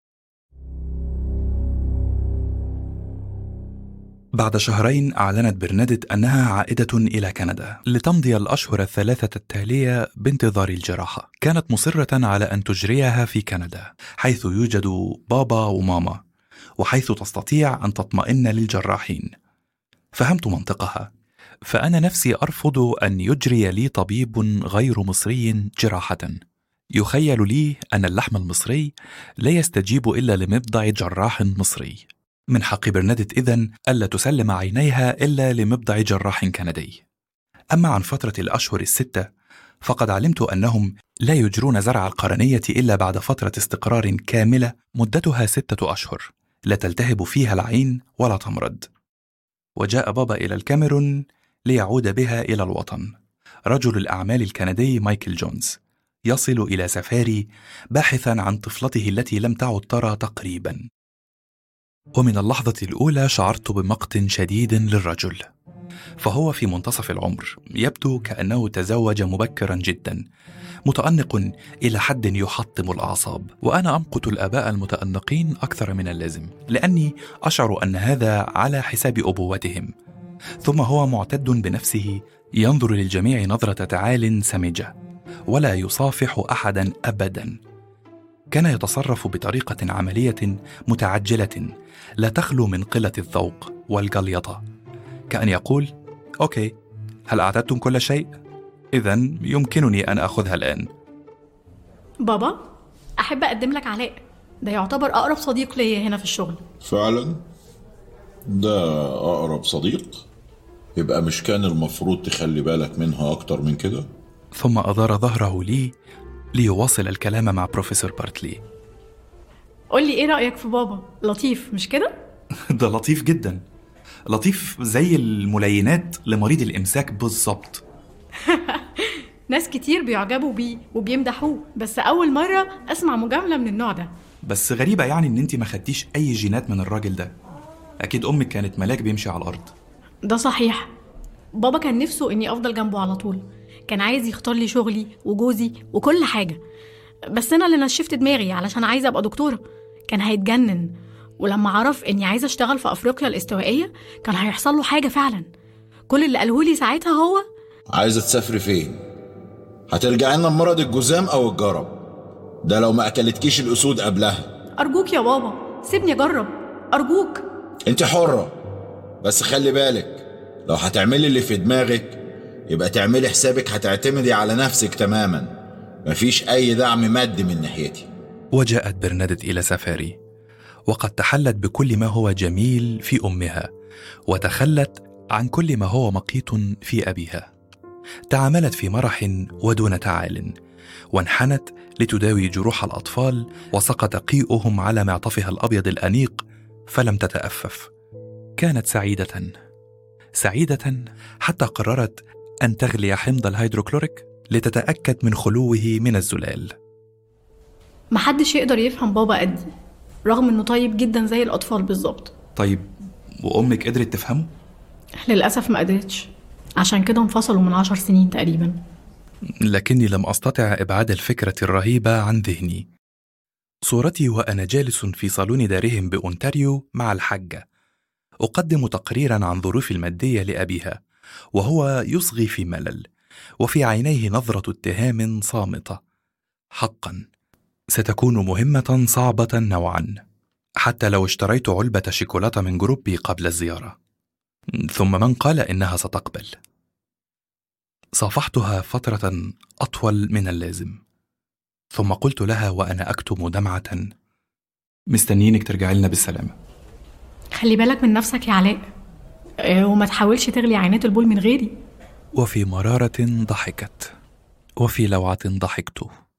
بعد شهرين أعلنت برنادت أنها عائدة إلى كندا لتمضي الأشهر الثلاثة التالية بانتظار الجراحة. كانت مصرة على أن تجريها في كندا، حيث يوجد بابا وماما، وحيث تستطيع أن تطمئن للجراحين. فهمت منطقها، فأنا نفسي أرفض أن يجري لي طبيب غير مصري جراحة. يخيل لي أن اللحم المصري لا يستجيب إلا لمبضع جراح مصري. من حق برنادت إذن ألا تسلم عينيها إلا لمبضع جراح كندي. أما عن فترة الأشهر الستة فقد علمت أنهم لا يجرون زرع القرنية إلا بعد فترة استقرار كاملة مدتها ستة أشهر لا تلتهب فيها العين ولا تمرض. وجاء بابا إلى الكاميرون ليعود بها إلى الوطن. رجل الأعمال الكندي مايكل جونز يصل إلى سفاري باحثا عن طفلته التي لم تعد ترى تقريبا ومن اللحظة الأولى شعرت بمقت شديد للرجل فهو في منتصف العمر يبدو كأنه تزوج مبكرا جدا متأنق إلى حد يحطم الأعصاب وأنا أمقت الآباء المتأنقين أكثر من اللازم لأني أشعر أن هذا على حساب أبوتهم ثم هو معتد بنفسه ينظر للجميع نظرة تعال سمجة ولا يصافح أحدا أبدا كان يتصرف بطريقة عملية متعجلة لا تخلو من قلة الذوق والجليطة كأن يقول أوكي هل أعددتم كل شيء؟ إذا يمكنني أن أخذها الآن بابا أحب أقدم لك علاء ده يعتبر أقرب صديق ليا هنا في الشغل فعلا ده أقرب صديق يبقى مش كان المفروض تخلي بالك منها أكتر من كده ثم أدار ظهره لي ليواصل الكلام مع بروفيسور بارتلي قول لي إيه رأيك في بابا لطيف مش كده؟ ده لطيف جدا لطيف زي الملينات لمريض الإمساك بالظبط ناس كتير بيعجبوا بيه وبيمدحوه بس أول مرة أسمع مجاملة من النوع ده بس غريبة يعني إن أنت ما خدتيش أي جينات من الراجل ده أكيد أمك كانت ملاك بيمشي على الأرض ده صحيح بابا كان نفسه إني أفضل جنبه على طول كان عايز يختار لي شغلي وجوزي وكل حاجة بس أنا اللي نشفت دماغي علشان عايزة أبقى دكتورة كان هيتجنن ولما عرف إني عايزة أشتغل في أفريقيا الاستوائية كان هيحصل له حاجة فعلا كل اللي قاله لي ساعتها هو عايزة تسافري فين؟ هترجعي لنا بمرض الجذام أو الجرب ده لو ما أكلتكيش الأسود قبلها أرجوك يا بابا سيبني أجرب أرجوك أنت حرة بس خلي بالك لو هتعملي اللي في دماغك يبقى تعملي حسابك هتعتمدي على نفسك تماما مفيش أي دعم مادي من ناحيتي وجاءت برنادت إلى سفاري وقد تحلت بكل ما هو جميل في أمها وتخلت عن كل ما هو مقيت في أبيها تعاملت في مرح ودون تعال وانحنت لتداوي جروح الأطفال وسقط قيئهم على معطفها الأبيض الأنيق فلم تتأفف كانت سعيدة سعيدة حتى قررت أن تغلي حمض الهيدروكلوريك لتتأكد من خلوه من الزلال محدش يقدر يفهم بابا قدي رغم إنه طيب جدا زي الأطفال بالظبط طيب وأمك قدرت تفهمه؟ للأسف ما قدرتش عشان كده انفصلوا من عشر سنين تقريبا لكني لم أستطع إبعاد الفكرة الرهيبة عن ذهني صورتي وأنا جالس في صالون دارهم بأونتاريو مع الحجة أقدم تقريرا عن ظروف المادية لأبيها وهو يصغي في ملل وفي عينيه نظرة اتهام صامتة حقا ستكون مهمة صعبة نوعا حتى لو اشتريت علبة شيكولاتة من جروبي قبل الزيارة ثم من قال إنها ستقبل صافحتها فترة أطول من اللازم ثم قلت لها وأنا أكتم دمعة مستنيينك ترجعي لنا بالسلامة خلي بالك من نفسك يا علاء آه، وما تحاولش تغلي عينات البول من غيري وفي مرارة ضحكت وفي لوعة ضحكت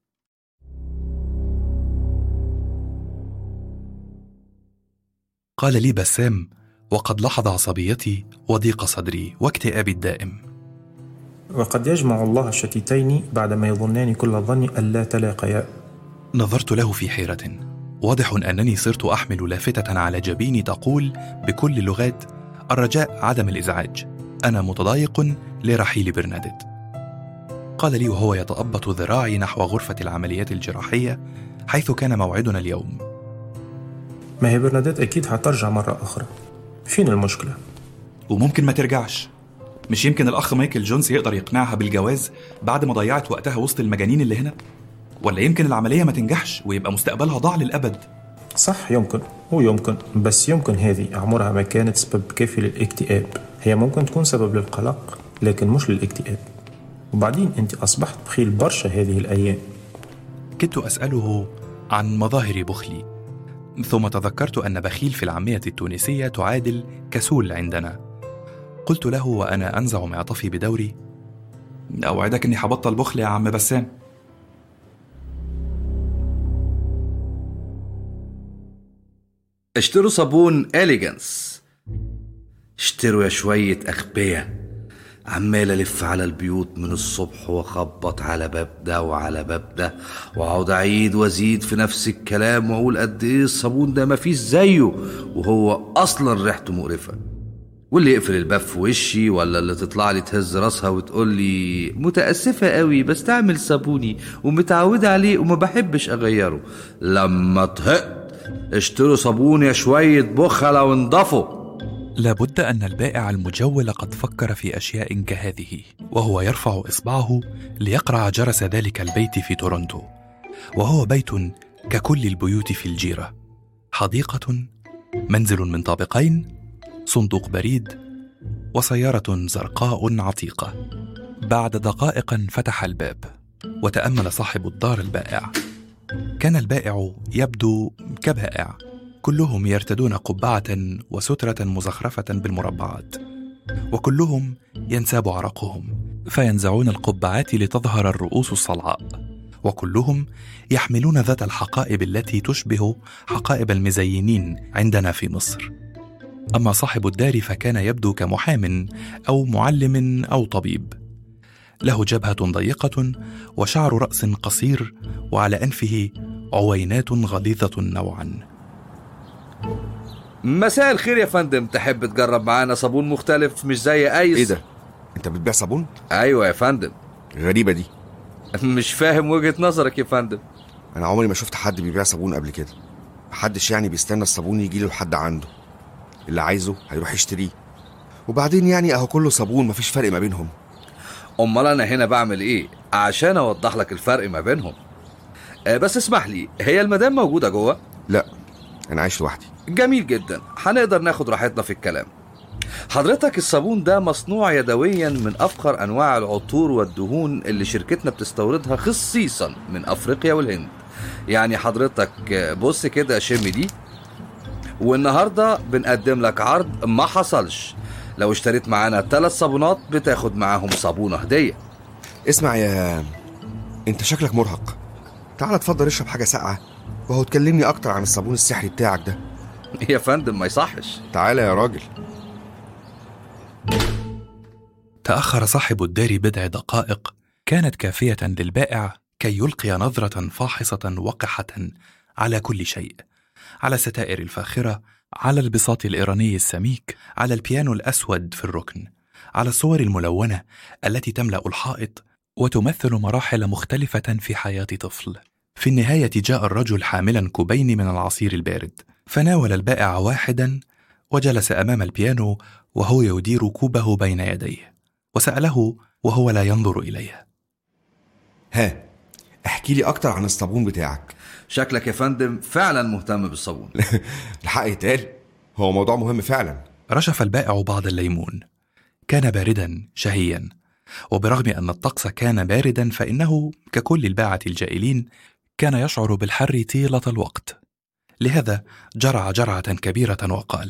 قال لي بسام وقد لاحظ عصبيتي وضيق صدري واكتئابي الدائم وقد يجمع الله الشتيتين بعدما يظنان كل الظن ألا تلاقيا نظرت له في حيرة واضح أنني صرت أحمل لافتة على جبيني تقول بكل اللغات الرجاء عدم الإزعاج أنا متضايق لرحيل برناديت قال لي وهو يتأبط ذراعي نحو غرفة العمليات الجراحية حيث كان موعدنا اليوم ما هي برناديت أكيد هترجع مرة أخرى فين المشكلة؟ وممكن ما ترجعش مش يمكن الأخ مايكل جونز يقدر يقنعها بالجواز بعد ما ضيعت وقتها وسط المجانين اللي هنا ولا يمكن العملية ما تنجحش ويبقى مستقبلها ضاع للأبد صح يمكن ويمكن بس يمكن هذه عمرها ما كانت سبب كافي للاكتئاب هي ممكن تكون سبب للقلق لكن مش للاكتئاب وبعدين انت اصبحت بخيل برشا هذه الايام كدت أسأله عن مظاهر بخلي ثم تذكرت أن بخيل في العامية التونسية تعادل كسول عندنا قلت له وأنا أنزع معطفي بدوري أوعدك إني هبطل بخل يا عم بسام اشتروا صابون إليجانس اشتروا يا شوية أغبياء عمال ألف على البيوت من الصبح وأخبط على باب ده وعلى باب ده وأقعد أعيد وأزيد في نفس الكلام وأقول قد إيه الصابون ده مفيش زيه وهو أصلا ريحته مقرفة واللي يقفل الباب في وشي ولا اللي تطلع لي تهز راسها وتقول لي متأسفة قوي بستعمل صابوني ومتعودة عليه وما بحبش أغيره لما طهقت اشتروا صابون يا شوية بخلة وانضفوا لابد أن البائع المجول قد فكر في أشياء كهذه وهو يرفع إصبعه ليقرع جرس ذلك البيت في تورونتو وهو بيت ككل البيوت في الجيرة حديقة منزل من طابقين صندوق بريد وسيارة زرقاء عتيقة بعد دقائق فتح الباب وتأمل صاحب الدار البائع كان البائع يبدو كبائع كلهم يرتدون قبعة وسترة مزخرفة بالمربعات وكلهم ينساب عرقهم فينزعون القبعات لتظهر الرؤوس الصلعاء وكلهم يحملون ذات الحقائب التي تشبه حقائب المزينين عندنا في مصر اما صاحب الدار فكان يبدو كمحام او معلم او طبيب له جبهه ضيقه وشعر راس قصير وعلى انفه عوينات غليظه نوعا مساء الخير يا فندم تحب تجرب معانا صابون مختلف مش زي ايس ايه ده انت بتبيع صابون ايوه يا فندم غريبه دي مش فاهم وجهة نظرك يا فندم انا عمري ما شفت حد بيبيع صابون قبل كده محدش يعني بيستنى الصابون يجي له لحد عنده اللي عايزه هيروح يشتريه وبعدين يعني اهو كله صابون مفيش فرق ما بينهم امال انا هنا بعمل ايه عشان اوضح لك الفرق ما بينهم آه بس اسمح لي هي المدام موجوده جوه لا انا عايش لوحدي جميل جدا هنقدر ناخد راحتنا في الكلام حضرتك الصابون ده مصنوع يدويا من افخر انواع العطور والدهون اللي شركتنا بتستوردها خصيصا من افريقيا والهند يعني حضرتك بص كده شم دي والنهارده بنقدم لك عرض ما حصلش لو اشتريت معانا ثلاث صابونات بتاخد معاهم صابونه هديه اسمع يا انت شكلك مرهق تعال اتفضل اشرب حاجه ساقعه وهو تكلمني اكتر عن الصابون السحري بتاعك ده يا فندم ما يصحش تعالى يا راجل تاخر صاحب الدار بضع دقائق كانت كافيه للبائع كي يلقي نظره فاحصه وقحه على كل شيء على الستائر الفاخره على البساط الايراني السميك على البيانو الاسود في الركن على الصور الملونه التي تملا الحائط وتمثل مراحل مختلفه في حياه طفل في النهايه جاء الرجل حاملا كوبين من العصير البارد فناول البائع واحدا وجلس امام البيانو وهو يدير كوبه بين يديه وساله وهو لا ينظر اليه ها احكي لي اكتر عن الصابون بتاعك شكلك يا فندم فعلا مهتم بالصابون الحق يتقال هو موضوع مهم فعلا رشف البائع بعض الليمون كان باردا شهيا وبرغم أن الطقس كان باردا فإنه ككل الباعة الجائلين كان يشعر بالحر طيلة الوقت لهذا جرع جرعة كبيرة وقال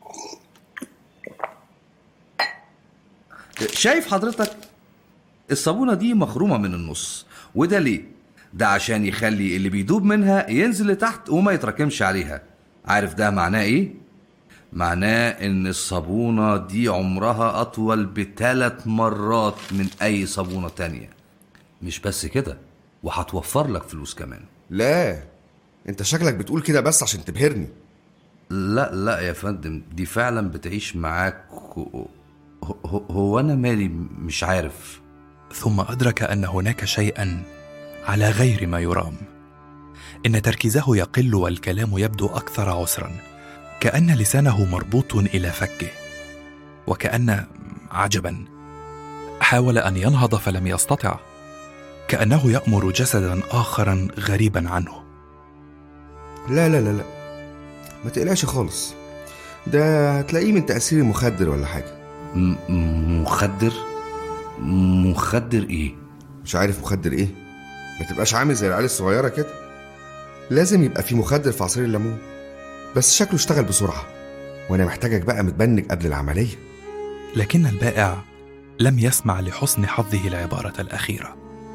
شايف حضرتك الصابونة دي مخرومة من النص وده ليه؟ ده عشان يخلي اللي بيدوب منها ينزل لتحت وما يتراكمش عليها عارف ده معناه ايه؟ معناه ان الصابونة دي عمرها اطول بثلاث مرات من اي صابونة تانية مش بس كده وهتوفر لك فلوس كمان لا انت شكلك بتقول كده بس عشان تبهرني لا لا يا فندم دي فعلا بتعيش معاك هو, هو, هو انا مالي مش عارف ثم أدرك أن هناك شيئا على غير ما يرام إن تركيزه يقل والكلام يبدو أكثر عسرا كأن لسانه مربوط إلى فكه وكأن عجبا حاول أن ينهض فلم يستطع كأنه يأمر جسدا آخرا غريبا عنه لا لا لا لا ما تقلقش خالص ده هتلاقيه من تأثير المخدر ولا حاجة مخدر؟ مخدر ايه؟ مش عارف مخدر ايه؟ ما تبقاش عامل زي العيال الصغيرة كده لازم يبقى في مخدر في عصير الليمون بس شكله اشتغل بسرعة وانا محتاجك بقى متبنج قبل العملية لكن البائع لم يسمع لحسن حظه العبارة الأخيرة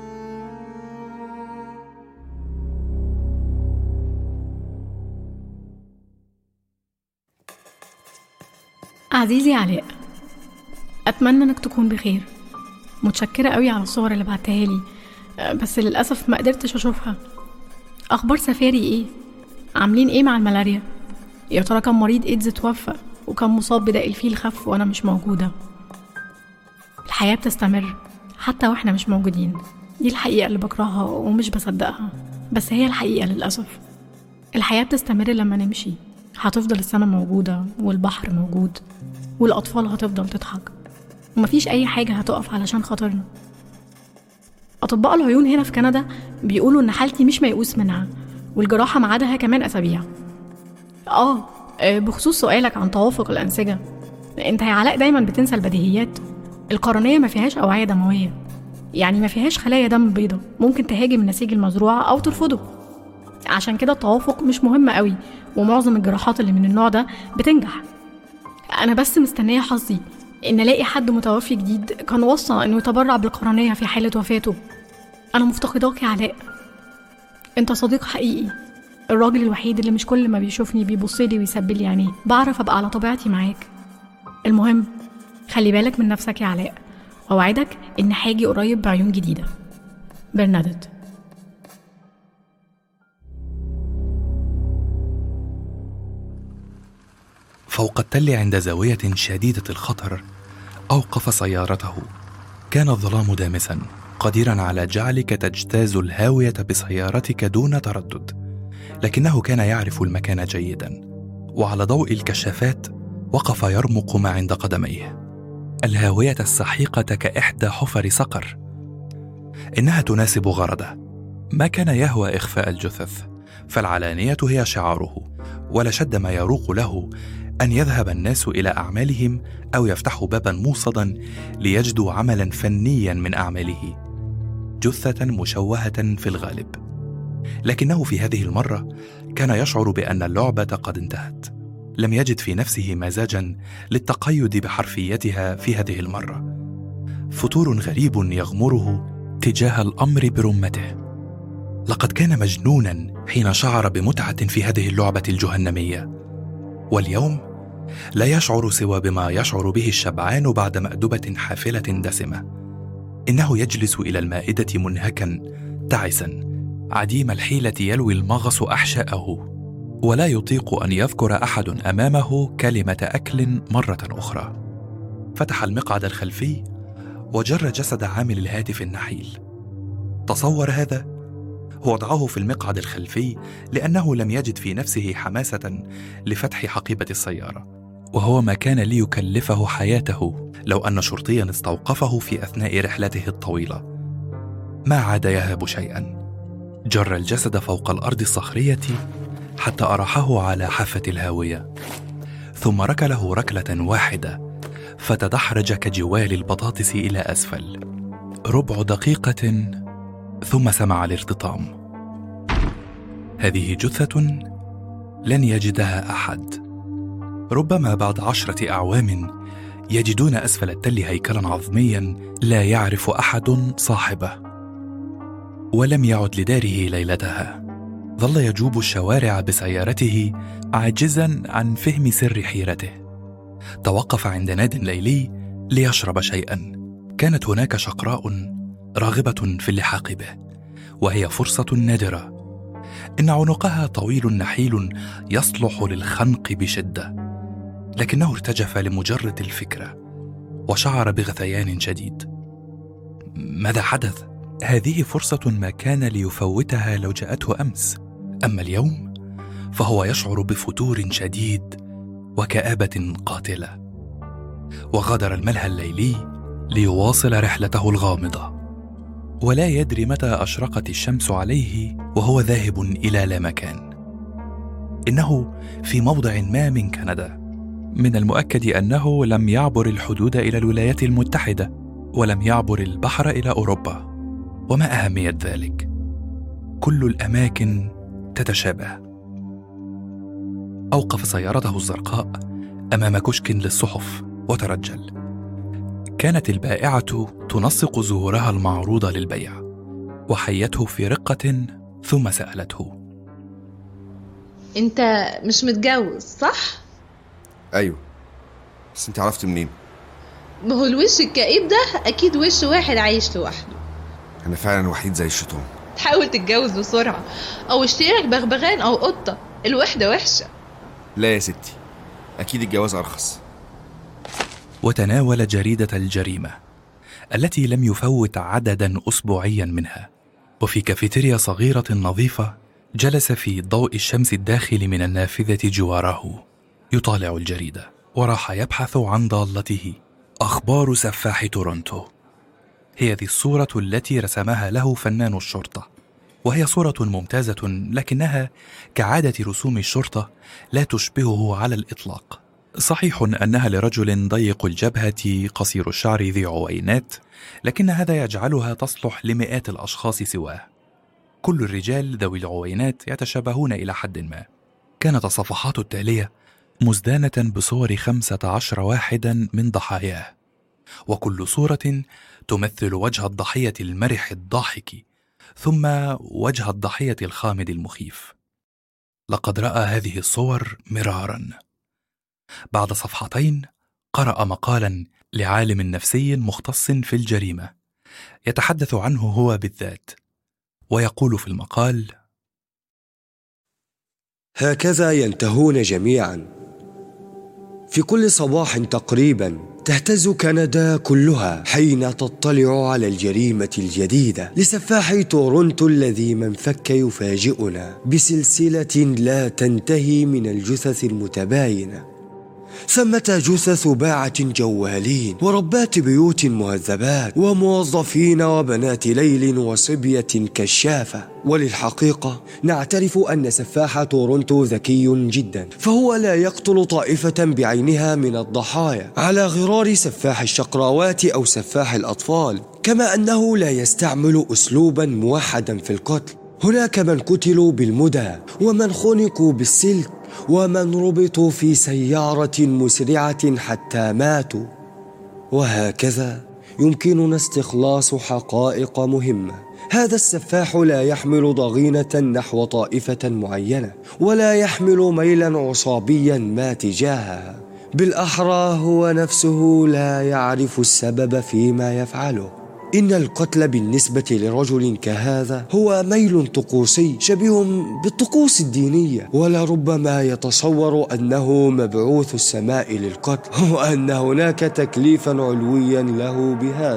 عزيزي علاء أتمنى إنك تكون بخير متشكرة قوي على الصور اللي بعتها لي أه، بس للأسف ما قدرتش أشوفها أخبار سفاري إيه؟ عاملين إيه مع الملاريا؟ يا ترى كم مريض إيدز توفى وكم مصاب بداء الفيل خف وأنا مش موجودة الحياة بتستمر حتى وإحنا مش موجودين دي الحقيقة اللي بكرهها ومش بصدقها بس هي الحقيقة للأسف الحياة بتستمر لما نمشي هتفضل السما موجودة والبحر موجود والأطفال هتفضل تضحك ومفيش أي حاجة هتقف علشان خاطرنا أطباء العيون هنا في كندا بيقولوا إن حالتي مش ميؤوس منها والجراحة ميعادها كمان أسابيع آه آه، بخصوص سؤالك عن توافق الأنسجة أنت يا علاء دايما بتنسى البديهيات القرنية ما فيهاش أوعية دموية يعني ما فيهاش خلايا دم بيضة ممكن تهاجم النسيج المزروع أو ترفضه عشان كده التوافق مش مهم قوي ومعظم الجراحات اللي من النوع ده بتنجح أنا بس مستنية حظي إن ألاقي حد متوفي جديد كان وصى إنه يتبرع بالقرنية في حالة وفاته أنا مفتقداك يا علاء أنت صديق حقيقي الراجل الوحيد اللي مش كل ما بيشوفني بيبصلي ويسبلي لي عينيه بعرف أبقى على طبيعتي معاك المهم خلي بالك من نفسك يا علاء وأوعدك إن هاجي قريب بعيون جديدة برنادت فوق التل عند زاوية شديدة الخطر أوقف سيارته كان الظلام دامسا قديرا على جعلك تجتاز الهاوية بسيارتك دون تردد لكنه كان يعرف المكان جيدا وعلى ضوء الكشافات وقف يرمق ما عند قدميه الهاوية السحيقة كإحدى حفر صقر إنها تناسب غرضه ما كان يهوى إخفاء الجثث فالعلانية هي شعاره ولشد ما يروق له أن يذهب الناس إلى أعمالهم أو يفتحوا بابا موصدا ليجدوا عملا فنيا من أعماله جثة مشوهة في الغالب لكنه في هذه المرة كان يشعر بأن اللعبة قد انتهت لم يجد في نفسه مزاجا للتقيد بحرفيتها في هذه المرة فتور غريب يغمره تجاه الأمر برمته لقد كان مجنونا حين شعر بمتعة في هذه اللعبة الجهنمية واليوم لا يشعر سوى بما يشعر به الشبعان بعد مأدبة حافلة دسمة إنه يجلس إلى المائدة منهكا تعسا عديم الحيلة يلوي المغص أحشاءه ولا يطيق أن يذكر أحد أمامه كلمة أكل مرة أخرى فتح المقعد الخلفي وجر جسد عامل الهاتف النحيل تصور هذا وضعه في المقعد الخلفي لأنه لم يجد في نفسه حماسة لفتح حقيبة السيارة وهو ما كان ليكلفه حياته لو أن شرطيا استوقفه في أثناء رحلته الطويلة ما عاد يهب شيئا جر الجسد فوق الأرض الصخرية حتى أراحه على حافة الهاوية ثم ركله ركلة واحدة فتدحرج كجوال البطاطس إلى أسفل ربع دقيقة ثم سمع الارتطام هذه جثة لن يجدها أحد ربما بعد عشرة أعوام يجدون أسفل التل هيكلا عظميا لا يعرف أحد صاحبه ولم يعد لداره ليلتها ظل يجوب الشوارع بسيارته عاجزا عن فهم سر حيرته توقف عند ناد ليلي ليشرب شيئا كانت هناك شقراء راغبه في اللحاق به وهي فرصه نادره ان عنقها طويل نحيل يصلح للخنق بشده لكنه ارتجف لمجرد الفكره وشعر بغثيان شديد ماذا حدث هذه فرصه ما كان ليفوتها لو جاءته امس اما اليوم فهو يشعر بفتور شديد وكابه قاتله وغادر الملهى الليلي ليواصل رحلته الغامضه ولا يدري متى اشرقت الشمس عليه وهو ذاهب الى لا مكان انه في موضع ما من كندا من المؤكد انه لم يعبر الحدود الى الولايات المتحده ولم يعبر البحر الى اوروبا وما اهميه ذلك كل الاماكن تتشابه اوقف سيارته الزرقاء امام كشك للصحف وترجل كانت البائعه تنسق زهورها المعروضه للبيع وحيته في رقه ثم سالته انت مش متجوز صح ايوه بس انت عرفت منين ما هو الوش الكئيب ده اكيد وش واحد عايش لوحده انا فعلا وحيد زي الشيطان تحاول تتجوز بسرعة او اشتري لك بغبغان او قطة الوحدة وحشة لا يا ستي اكيد الجواز ارخص وتناول جريده الجريمه التي لم يفوت عددا اسبوعيا منها وفي كافيتيريا صغيره نظيفه جلس في ضوء الشمس الداخل من النافذه جواره يطالع الجريده وراح يبحث عن ضالته اخبار سفاح تورونتو هي ذي الصوره التي رسمها له فنان الشرطه وهي صوره ممتازه لكنها كعاده رسوم الشرطه لا تشبهه على الاطلاق صحيح انها لرجل ضيق الجبهه قصير الشعر ذي عوينات لكن هذا يجعلها تصلح لمئات الاشخاص سواه كل الرجال ذوي العوينات يتشابهون الى حد ما كانت الصفحات التاليه مزدانه بصور خمسه عشر واحدا من ضحاياه وكل صوره تمثل وجه الضحيه المرح الضاحك ثم وجه الضحيه الخامد المخيف لقد راى هذه الصور مرارا بعد صفحتين قرا مقالا لعالم نفسي مختص في الجريمه يتحدث عنه هو بالذات ويقول في المقال هكذا ينتهون جميعا في كل صباح تقريبا تهتز كندا كلها حين تطلع على الجريمة الجديدة لسفاح تورونتو الذي من فك يفاجئنا بسلسلة لا تنتهي من الجثث المتباينة ثمة جثث باعة جوالين وربات بيوت مهذبات وموظفين وبنات ليل وصبية كشافة وللحقيقة نعترف أن سفاح تورونتو ذكي جدا فهو لا يقتل طائفة بعينها من الضحايا على غرار سفاح الشقراوات أو سفاح الأطفال كما أنه لا يستعمل أسلوبا موحدا في القتل هناك من قتلوا بالمدى ومن خنقوا بالسلك ومن ربطوا في سياره مسرعه حتى ماتوا وهكذا يمكننا استخلاص حقائق مهمه هذا السفاح لا يحمل ضغينه نحو طائفه معينه ولا يحمل ميلا عصابيا ما تجاهها بالاحرى هو نفسه لا يعرف السبب فيما يفعله إن القتل بالنسبة لرجل كهذا هو ميل طقوسي شبيه بالطقوس الدينية ولربما يتصور أنه مبعوث السماء للقتل وأن هناك تكليفا علويا له بهذا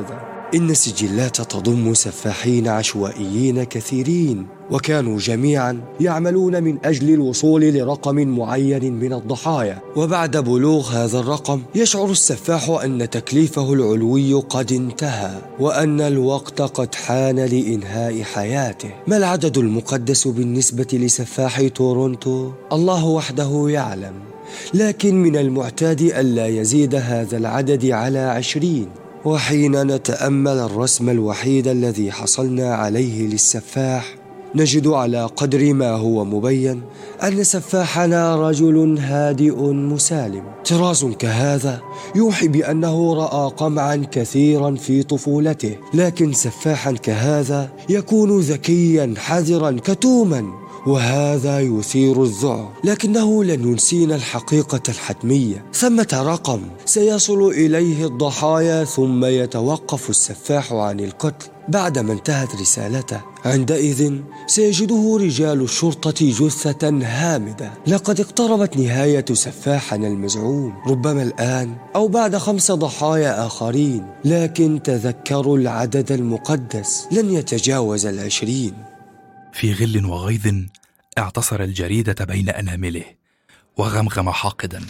إن السجلات تضم سفاحين عشوائيين كثيرين وكانوا جميعا يعملون من أجل الوصول لرقم معين من الضحايا وبعد بلوغ هذا الرقم يشعر السفاح أن تكليفه العلوي قد انتهى وأن الوقت قد حان لإنهاء حياته ما العدد المقدس بالنسبة لسفاح تورونتو؟ الله وحده يعلم لكن من المعتاد ألا يزيد هذا العدد على عشرين وحين نتامل الرسم الوحيد الذي حصلنا عليه للسفاح نجد على قدر ما هو مبين ان سفاحنا رجل هادئ مسالم طراز كهذا يوحي بانه راى قمعا كثيرا في طفولته لكن سفاحا كهذا يكون ذكيا حذرا كتوما وهذا يثير الذعر لكنه لن ينسينا الحقيقة الحتمية ثمة رقم سيصل إليه الضحايا ثم يتوقف السفاح عن القتل بعدما انتهت رسالته عندئذ سيجده رجال الشرطة جثة هامدة لقد اقتربت نهاية سفاحنا المزعوم ربما الآن أو بعد خمس ضحايا آخرين لكن تذكروا العدد المقدس لن يتجاوز العشرين في غل وغيظ اعتصر الجريدة بين أنامله وغمغم حاقدا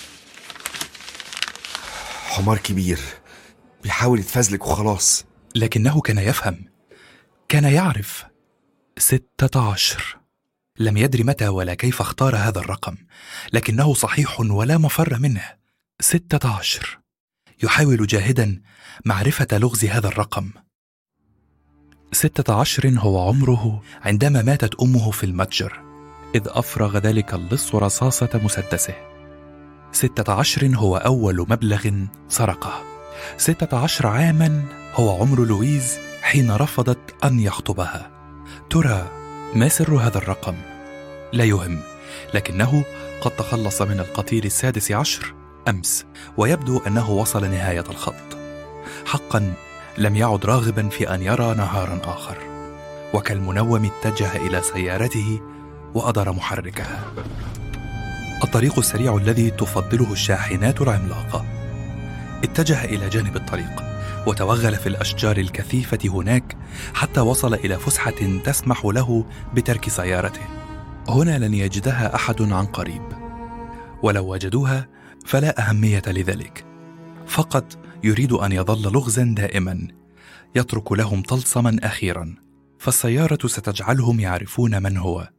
حمار كبير بيحاول يتفزلك وخلاص لكنه كان يفهم كان يعرف ستة عشر لم يدري متى ولا كيف اختار هذا الرقم لكنه صحيح ولا مفر منه ستة عشر يحاول جاهدا معرفة لغز هذا الرقم ستة عشر هو عمره عندما ماتت أمه في المتجر إذ أفرغ ذلك اللص رصاصة مسدسه ستة عشر هو أول مبلغ سرقه ستة عشر عاما هو عمر لويز حين رفضت أن يخطبها ترى ما سر هذا الرقم؟ لا يهم لكنه قد تخلص من القتيل السادس عشر أمس ويبدو أنه وصل نهاية الخط حقا لم يعد راغبا في ان يرى نهارا اخر وكالمنوم اتجه الى سيارته وادار محركها الطريق السريع الذي تفضله الشاحنات العملاقه اتجه الى جانب الطريق وتوغل في الاشجار الكثيفه هناك حتى وصل الى فسحه تسمح له بترك سيارته هنا لن يجدها احد عن قريب ولو وجدوها فلا اهميه لذلك فقط يريد ان يظل لغزا دائما يترك لهم طلسما اخيرا فالسياره ستجعلهم يعرفون من هو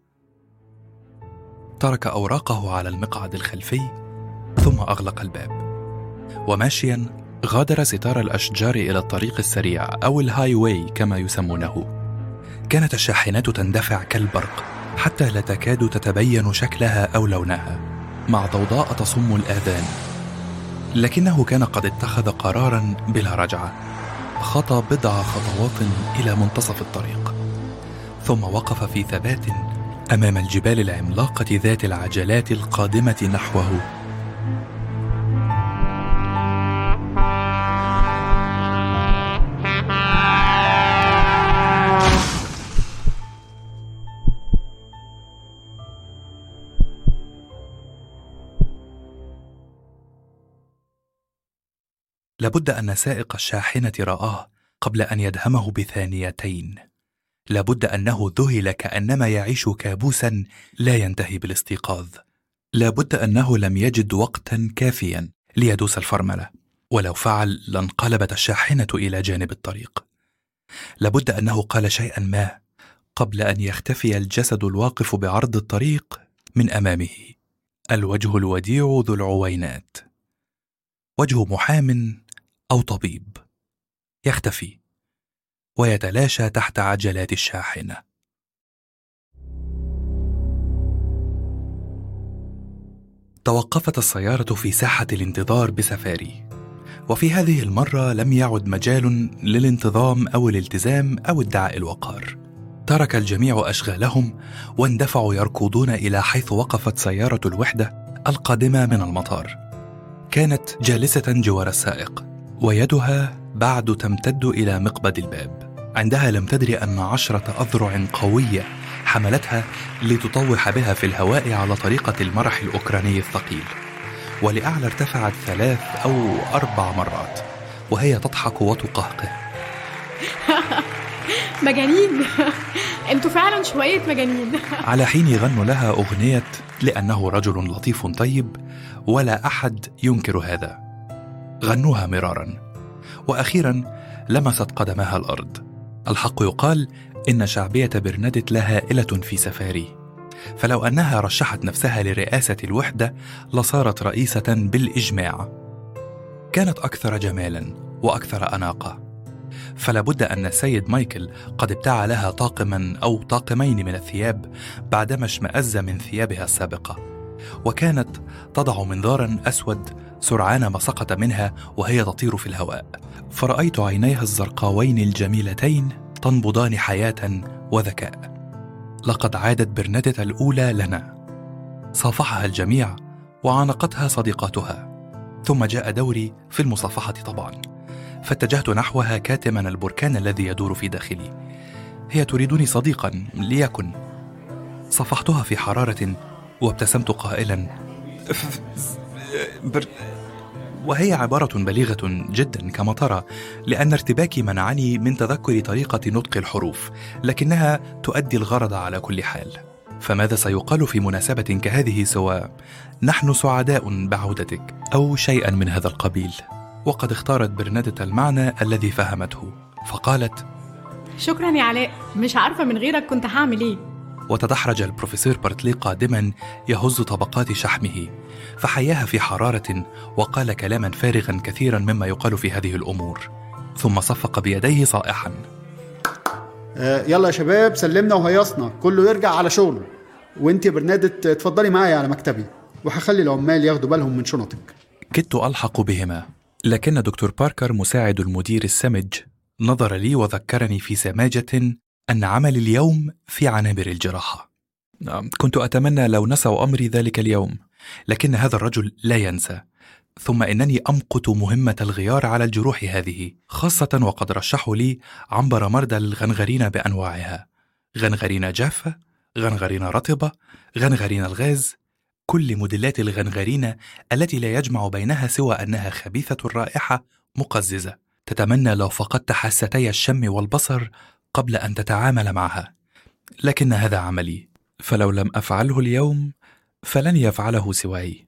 ترك اوراقه على المقعد الخلفي ثم اغلق الباب وماشيا غادر ستار الاشجار الى الطريق السريع او الهاي واي كما يسمونه كانت الشاحنات تندفع كالبرق حتى لا تكاد تتبين شكلها او لونها مع ضوضاء تصم الاذان لكنه كان قد اتخذ قرارا بلا رجعه خطى بضع خطوات الى منتصف الطريق ثم وقف في ثبات امام الجبال العملاقه ذات العجلات القادمه نحوه لابد ان سائق الشاحنه راه قبل ان يدهمه بثانيتين لابد انه ذهل كانما يعيش كابوسا لا ينتهي بالاستيقاظ لابد انه لم يجد وقتا كافيا ليدوس الفرمله ولو فعل لانقلبت الشاحنه الى جانب الطريق لابد انه قال شيئا ما قبل ان يختفي الجسد الواقف بعرض الطريق من امامه الوجه الوديع ذو العوينات وجه محام او طبيب يختفي ويتلاشى تحت عجلات الشاحنه توقفت السياره في ساحه الانتظار بسفاري وفي هذه المره لم يعد مجال للانتظام او الالتزام او ادعاء الوقار ترك الجميع اشغالهم واندفعوا يركضون الى حيث وقفت سياره الوحده القادمه من المطار كانت جالسه جوار السائق ويدها بعد تمتد الى مقبض الباب عندها لم تدري ان عشره اذرع قويه حملتها لتطوح بها في الهواء على طريقه المرح الاوكراني الثقيل ولاعلى ارتفعت ثلاث او اربع مرات وهي تضحك وتقهقه مجانين انتوا فعلا شوية مجانين على حين يغنوا لها أغنية لأنه رجل لطيف طيب ولا أحد ينكر هذا غنوها مرارا وأخيرا لمست قدمها الأرض الحق يقال إن شعبية برنادت لا هائلة في سفاري فلو أنها رشحت نفسها لرئاسة الوحدة لصارت رئيسة بالإجماع كانت أكثر جمالا وأكثر أناقة فلا بد أن السيد مايكل قد ابتاع لها طاقما أو طاقمين من الثياب بعدما اشمأز من ثيابها السابقة وكانت تضع منظارا أسود سرعان ما سقط منها وهي تطير في الهواء فرأيت عينيها الزرقاوين الجميلتين تنبضان حياة وذكاء لقد عادت برنادة الأولى لنا صافحها الجميع وعانقتها صديقاتها ثم جاء دوري في المصافحة طبعا فاتجهت نحوها كاتما البركان الذي يدور في داخلي هي تريدني صديقا ليكن صفحتها في حرارة وابتسمت قائلا بر... وهي عبارة بليغة جدا كما ترى لأن ارتباكي منعني من تذكر طريقة نطق الحروف لكنها تؤدي الغرض على كل حال فماذا سيقال في مناسبة كهذه سوى نحن سعداء بعودتك أو شيئا من هذا القبيل وقد اختارت برنادة المعنى الذي فهمته فقالت شكرا يا علاء مش عارفة من غيرك كنت هعمل ايه وتدحرج البروفيسور بارتلي قادما يهز طبقات شحمه فحياها في حرارة وقال كلاما فارغا كثيرا مما يقال في هذه الأمور ثم صفق بيديه صائحا آه يلا يا شباب سلمنا وهيصنا كله يرجع على شغله وانت يا برنادت اتفضلي معايا على مكتبي وهخلي العمال ياخدوا بالهم من شنطك كدت ألحق بهما لكن دكتور باركر مساعد المدير السمج نظر لي وذكرني في سماجة أن عملي اليوم في عنابر الجراحة كنت أتمنى لو نسوا أمري ذلك اليوم لكن هذا الرجل لا ينسى ثم إنني أمقت مهمة الغيار على الجروح هذه خاصة وقد رشحوا لي عنبر مرضى الغنغرين بأنواعها غنغرين جافة غنغرين رطبة غنغرين الغاز كل موديلات الغنغرين التي لا يجمع بينها سوى أنها خبيثة الرائحة مقززة تتمنى لو فقدت حاستي الشم والبصر قبل أن تتعامل معها لكن هذا عملي فلو لم أفعله اليوم فلن يفعله سواي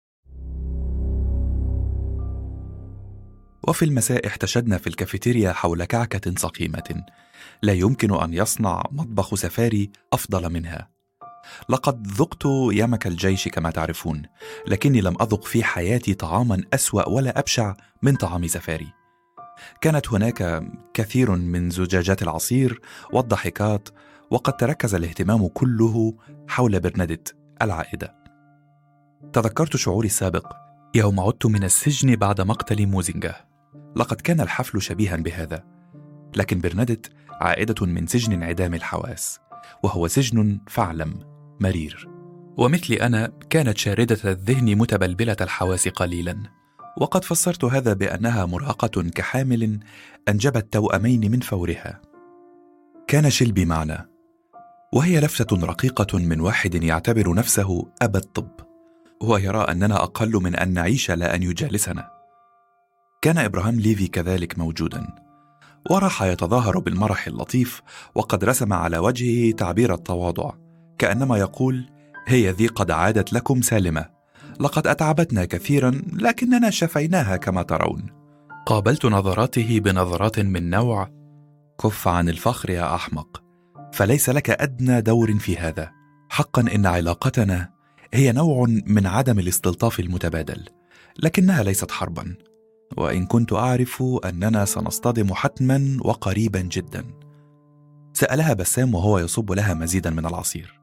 وفي المساء احتشدنا في الكافيتيريا حول كعكة سقيمة لا يمكن أن يصنع مطبخ سفاري أفضل منها لقد ذقت يمك الجيش كما تعرفون لكني لم أذق في حياتي طعاما أسوأ ولا أبشع من طعام سفاري كانت هناك كثير من زجاجات العصير والضحكات وقد تركز الاهتمام كله حول برناديت العائدة تذكرت شعوري السابق يوم عدت من السجن بعد مقتل موزينجا لقد كان الحفل شبيها بهذا لكن برناديت عائدة من سجن انعدام الحواس وهو سجن فعلم مرير ومثلي أنا كانت شاردة الذهن متبلبلة الحواس قليلا وقد فسرت هذا بأنها مراهقة كحامل أنجبت توأمين من فورها كان شلبي معنا وهي لفتة رقيقة من واحد يعتبر نفسه أبا الطب ويرى أننا أقل من أن نعيش لا أن يجالسنا كان إبراهام ليفي كذلك موجودا وراح يتظاهر بالمرح اللطيف وقد رسم على وجهه تعبير التواضع كأنما يقول هي ذي قد عادت لكم سالمة لقد أتعبتنا كثيرا لكننا شفيناها كما ترون قابلت نظراته بنظرات من نوع كف عن الفخر يا أحمق فليس لك أدنى دور في هذا حقا إن علاقتنا هي نوع من عدم الاستلطاف المتبادل لكنها ليست حربا وان كنت اعرف اننا سنصطدم حتما وقريبا جدا سالها بسام وهو يصب لها مزيدا من العصير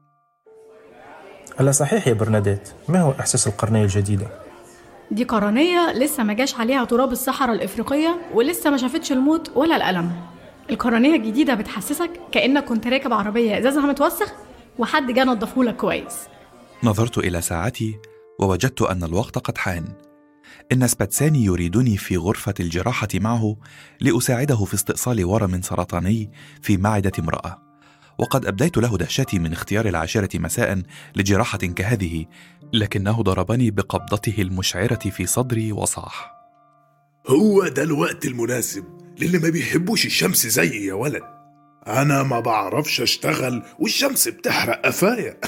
ألا صحيح يا برناديت ما هو إحساس القرنية الجديدة؟ دي قرنية لسه ما جاش عليها تراب الصحراء الإفريقية ولسه ما شافتش الموت ولا الألم القرنية الجديدة بتحسسك كأنك كنت راكب عربية إزازها متوسخ وحد جه نضفهولك كويس نظرت الى ساعتي ووجدت ان الوقت قد حان ان سباتساني يريدني في غرفه الجراحه معه لاساعده في استئصال ورم سرطاني في معده امراه وقد ابديت له دهشتي من اختيار العاشره مساء لجراحه كهذه لكنه ضربني بقبضته المشعره في صدري وصاح هو ده الوقت المناسب للي ما بيحبوش الشمس زيي يا ولد انا ما بعرفش اشتغل والشمس بتحرق قفايا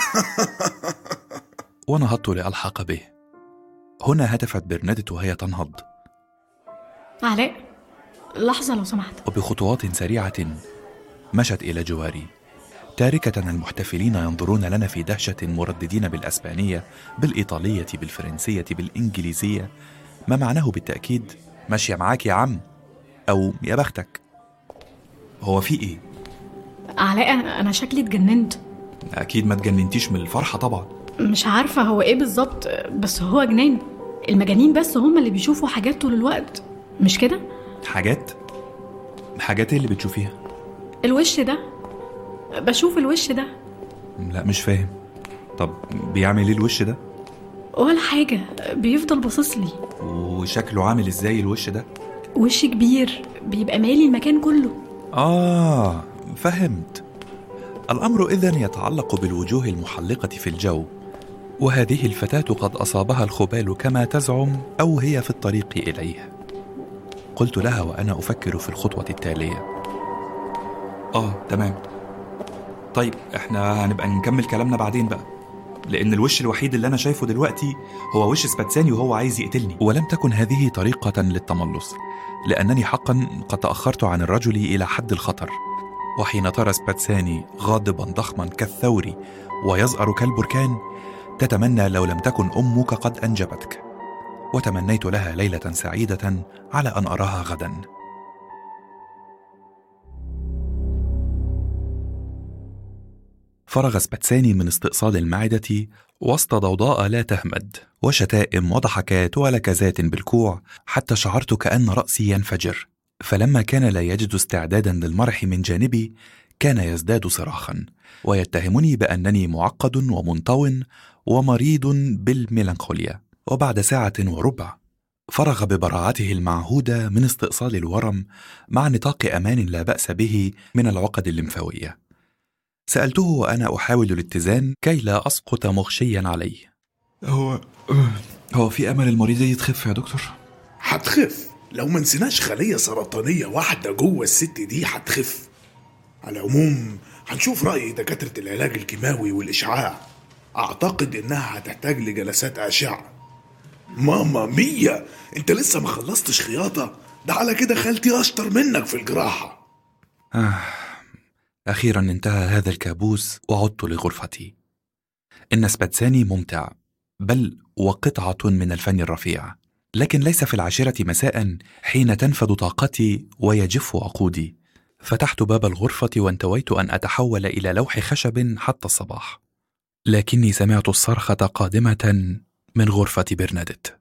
ونهضت لألحق به هنا هتفت برنادت وهي تنهض علاء لحظة لو سمحت وبخطوات سريعة مشت إلى جواري تاركة المحتفلين ينظرون لنا في دهشة مرددين بالأسبانية بالإيطالية بالفرنسية بالإنجليزية ما معناه بالتأكيد ماشية معاك يا عم أو يا بختك هو في إيه؟ علاء أنا شكلي اتجننت أكيد ما تجننتيش من الفرحة طبعا مش عارفة هو إيه بالظبط بس هو جنان المجانين بس هم اللي بيشوفوا حاجات طول الوقت مش كده؟ حاجات؟ حاجات إيه اللي بتشوفيها؟ الوش ده بشوف الوش ده لا مش فاهم طب بيعمل إيه الوش ده؟ ولا حاجة بيفضل باصص لي وشكله عامل إزاي الوش ده؟ وش كبير بيبقى مالي المكان كله آه فهمت الأمر إذن يتعلق بالوجوه المحلقة في الجو وهذه الفتاة قد أصابها الخبال كما تزعم أو هي في الطريق إليه قلت لها وأنا أفكر في الخطوة التالية آه تمام طيب احنا هنبقى نكمل كلامنا بعدين بقى لأن الوش الوحيد اللي أنا شايفه دلوقتي هو وش سباتساني وهو عايز يقتلني ولم تكن هذه طريقة للتملص لأنني حقا قد تأخرت عن الرجل إلى حد الخطر وحين ترى سباتساني غاضبا ضخما كالثور ويزأر كالبركان تتمنى لو لم تكن أمك قد أنجبتك وتمنيت لها ليلة سعيدة على أن أراها غدا فرغ سباتساني من استئصال المعدة وسط ضوضاء لا تهمد وشتائم وضحكات ولكزات بالكوع حتى شعرت كأن رأسي ينفجر فلما كان لا يجد استعدادا للمرح من جانبي كان يزداد صراخا ويتهمني بأنني معقد ومنطو ومريض بالميلانكوليا وبعد ساعة وربع فرغ ببراعته المعهودة من استئصال الورم مع نطاق أمان لا بأس به من العقد الليمفاوية سألته وأنا أحاول الاتزان كي لا أسقط مغشيا عليه هو هو في أمل المريض دي تخف يا دكتور؟ هتخف لو ما نسيناش خلية سرطانية واحدة جوه الست دي هتخف على العموم هنشوف رأي دكاترة العلاج الكيماوي والإشعاع أعتقد إنها هتحتاج لجلسات أشعة ماما مية أنت لسه ما خلصتش خياطة ده على كده خالتي أشطر منك في الجراحة آه. أخيرا انتهى هذا الكابوس وعدت لغرفتي إن سباتساني ممتع بل وقطعة من الفن الرفيع لكن ليس في العاشرة مساء حين تنفد طاقتي ويجف عقودي فتحت باب الغرفة وانتويت أن أتحول إلى لوح خشب حتى الصباح لكني سمعت الصرخة قادمة من غرفة برنادت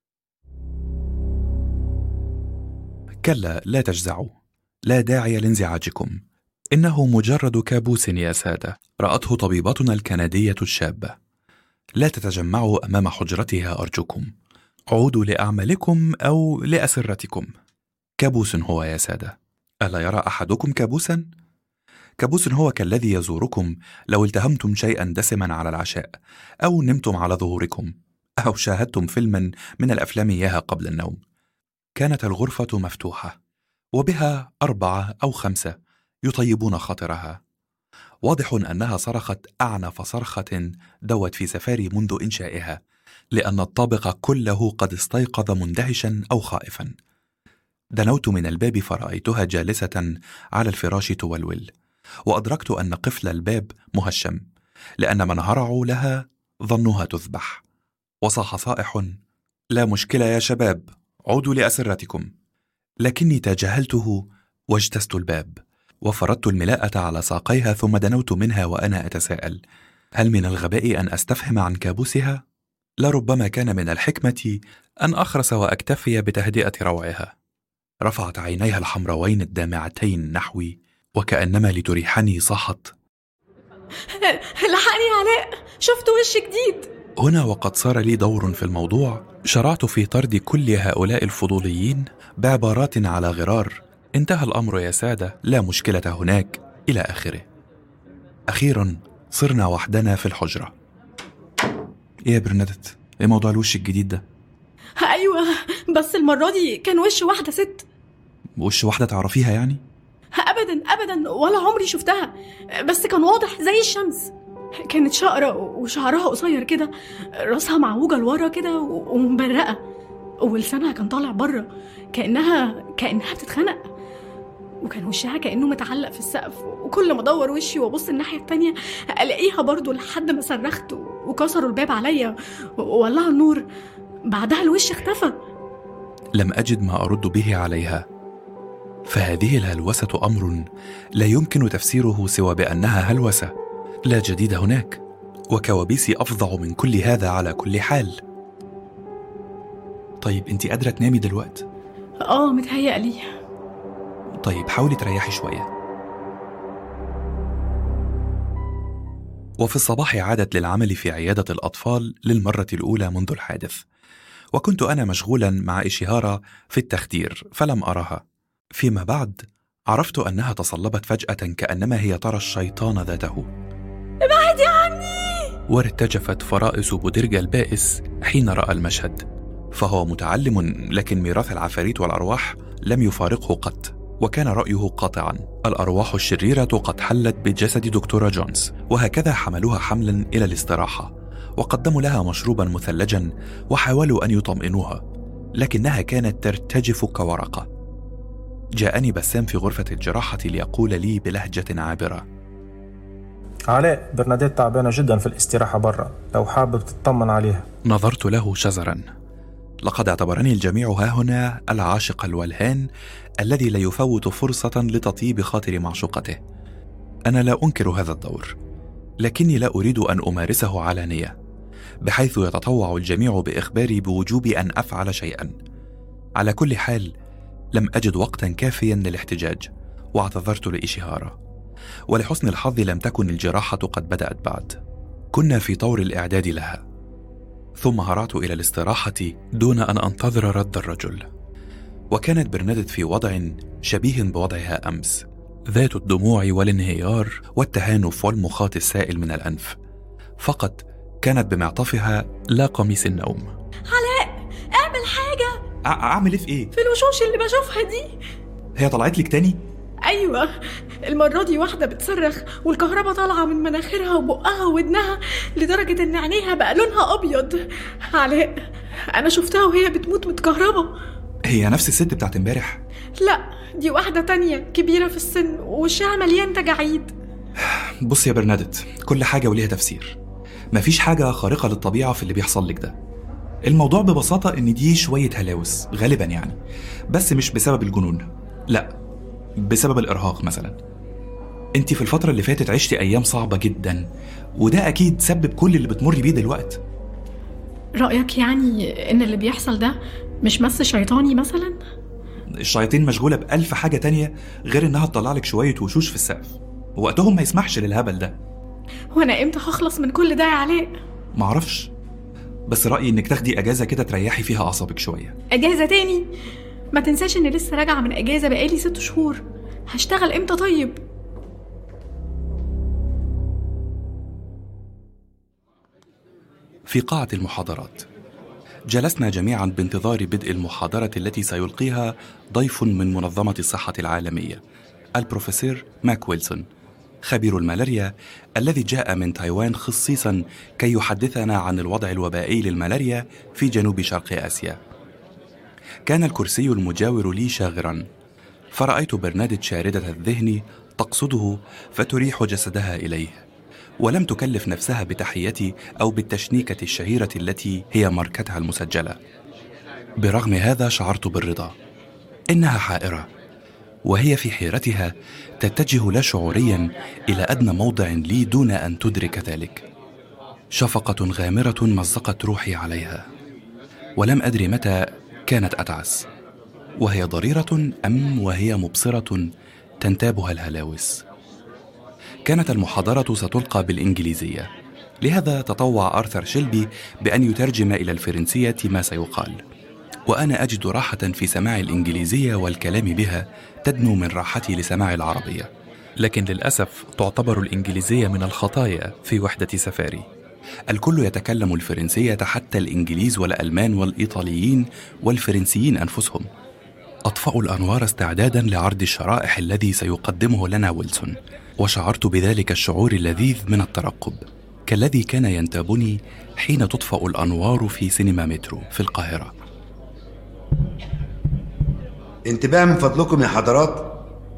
كلا لا تجزعوا لا داعي لانزعاجكم إنه مجرد كابوس يا سادة رأته طبيبتنا الكندية الشابة لا تتجمعوا أمام حجرتها أرجوكم عودوا لأعمالكم أو لأسرتكم كابوس هو يا سادة ألا يرى أحدكم كابوسا؟ كابوس هو كالذي يزوركم لو التهمتم شيئا دسما على العشاء أو نمتم على ظهوركم أو شاهدتم فيلما من الأفلام إياها قبل النوم كانت الغرفة مفتوحة وبها أربعة أو خمسة يطيبون خاطرها واضح أنها صرخت أعنف صرخة دوت في سفاري منذ إنشائها لأن الطابق كله قد استيقظ مندهشا أو خائفا دنوت من الباب فرأيتها جالسة على الفراش تولول وأدركت أن قفل الباب مهشم لأن من هرعوا لها ظنوها تذبح وصاح صائح لا مشكلة يا شباب عودوا لأسرتكم لكني تجاهلته واجتزت الباب وفردت الملاءة على ساقيها ثم دنوت منها وأنا أتساءل هل من الغباء أن أستفهم عن كابوسها؟ لربما كان من الحكمة أن أخرس وأكتفي بتهدئة روعها رفعت عينيها الحمراوين الدامعتين نحوي وكأنما لتريحني صاحت لحقني علاء شفت وش جديد هنا وقد صار لي دور في الموضوع شرعت في طرد كل هؤلاء الفضوليين بعبارات على غرار انتهى الأمر يا سادة لا مشكلة هناك إلى آخره أخيرا صرنا وحدنا في الحجرة إيه يا برنادت إيه موضوع الوش الجديد ده أيوة بس المرة دي كان وش واحدة ست وش واحدة تعرفيها يعني؟ ابدا ابدا ولا عمري شفتها بس كان واضح زي الشمس كانت شقرة وشعرها قصير كده راسها معوجة لورا كده و- ومبرقة ولسانها كان طالع بره كأنها كأنها بتتخنق وكان وشها كأنه متعلق في السقف وكل ما ادور وشي وابص الناحية التانية الاقيها برضو لحد ما صرخت وكسروا الباب عليا وولعوا النور بعدها الوش اختفى لم اجد ما ارد به عليها فهذه الهلوسه امر لا يمكن تفسيره سوى بانها هلوسه لا جديد هناك وكوابيسي افظع من كل هذا على كل حال طيب انت قادره تنامي دلوقتي اه متهيألي طيب حاولي تريحي شويه وفي الصباح عادت للعمل في عياده الاطفال للمره الاولى منذ الحادث وكنت انا مشغولا مع اشهاره في التخدير فلم اراها فيما بعد عرفت انها تصلبت فجاه كانما هي ترى الشيطان ذاته ابعدي عني وارتجفت فرائس بودرجا البائس حين راى المشهد فهو متعلم لكن ميراث العفاريت والارواح لم يفارقه قط وكان رايه قاطعا الارواح الشريره قد حلت بجسد دكتوره جونز وهكذا حملوها حملا الى الاستراحه وقدموا لها مشروبا مثلجا وحاولوا ان يطمئنوها لكنها كانت ترتجف كورقه جاءني بسام في غرفه الجراحه ليقول لي بلهجه عابره علاء برناديت تعبانة جدا في الاستراحة برا لو حابب تطمن عليها نظرت له شزرا لقد اعتبرني الجميع ها هنا العاشق الولهان الذي لا يفوت فرصة لتطيب خاطر معشوقته. أنا لا أنكر هذا الدور، لكني لا أريد أن أمارسه علانية، بحيث يتطوع الجميع بإخباري بوجوب أن أفعل شيئا. على كل حال، لم أجد وقتا كافيا للاحتجاج، واعتذرت لإشهارة. ولحسن الحظ لم تكن الجراحة قد بدأت بعد. كنا في طور الإعداد لها. ثم هرعت إلى الاستراحة دون أن أنتظر رد الرجل. وكانت برنادت في وضع شبيه بوضعها أمس ذات الدموع والانهيار والتهانف والمخاط السائل من الأنف فقط كانت بمعطفها لا قميص النوم علاء اعمل حاجة أ- أعمل إيه في إيه؟ في الوشوش اللي بشوفها دي هي طلعت لك تاني؟ ايوه المرة دي واحدة بتصرخ والكهرباء طالعة من مناخيرها وبقها وودنها لدرجة ان عينيها بقى لونها ابيض علاء انا شفتها وهي بتموت متكهربة هي نفس الست بتاعت امبارح لا دي واحدة تانية كبيرة في السن ووشها مليان تجاعيد بص يا برنادت كل حاجة وليها تفسير مفيش حاجة خارقة للطبيعة في اللي بيحصل لك ده الموضوع ببساطة إن دي شوية هلاوس غالبا يعني بس مش بسبب الجنون لا بسبب الإرهاق مثلا انت في الفترة اللي فاتت عشتي أيام صعبة جدا وده أكيد سبب كل اللي بتمري بيه دلوقتي رأيك يعني ان اللي بيحصل ده مش مس شيطاني مثلا الشياطين مشغولة بألف حاجة تانية غير إنها تطلع لك شوية وشوش في السقف وقتهم ما يسمحش للهبل ده وانا امتى هخلص من كل ده يا علاء معرفش بس رأيي إنك تاخدي أجازة كده تريحي فيها أعصابك شوية اجازة تاني ما تنساش اني لسه راجعة من اجازة بقالي ست شهور هشتغل امتى طيب في قاعة المحاضرات جلسنا جميعا بانتظار بدء المحاضرة التي سيلقيها ضيف من منظمة الصحة العالمية البروفيسور ماك ويلسون خبير الملاريا الذي جاء من تايوان خصيصا كي يحدثنا عن الوضع الوبائي للملاريا في جنوب شرق آسيا كان الكرسي المجاور لي شاغرا فرأيت برنادت شاردة الذهن تقصده فتريح جسدها إليه ولم تكلف نفسها بتحيتي أو بالتشنيكة الشهيرة التي هي ماركتها المسجلة برغم هذا شعرت بالرضا إنها حائرة وهي في حيرتها تتجه لا شعوريا إلى أدنى موضع لي دون أن تدرك ذلك شفقة غامرة مزقت روحي عليها ولم أدري متى كانت أتعس وهي ضريرة أم وهي مبصرة تنتابها الهلاوس كانت المحاضرة ستلقى بالإنجليزية لهذا تطوع آرثر شيلبي بأن يترجم إلى الفرنسية ما سيقال وأنا أجد راحة في سماع الإنجليزية والكلام بها تدنو من راحتي لسماع العربية لكن للأسف تعتبر الإنجليزية من الخطايا في وحدة سفاري الكل يتكلم الفرنسية حتى الإنجليز والألمان والإيطاليين والفرنسيين أنفسهم أطفأوا الأنوار استعدادا لعرض الشرائح الذي سيقدمه لنا ويلسون وشعرت بذلك الشعور اللذيذ من الترقب كالذي كان ينتابني حين تطفأ الأنوار في سينما مترو في القاهرة انتباه من فضلكم يا حضرات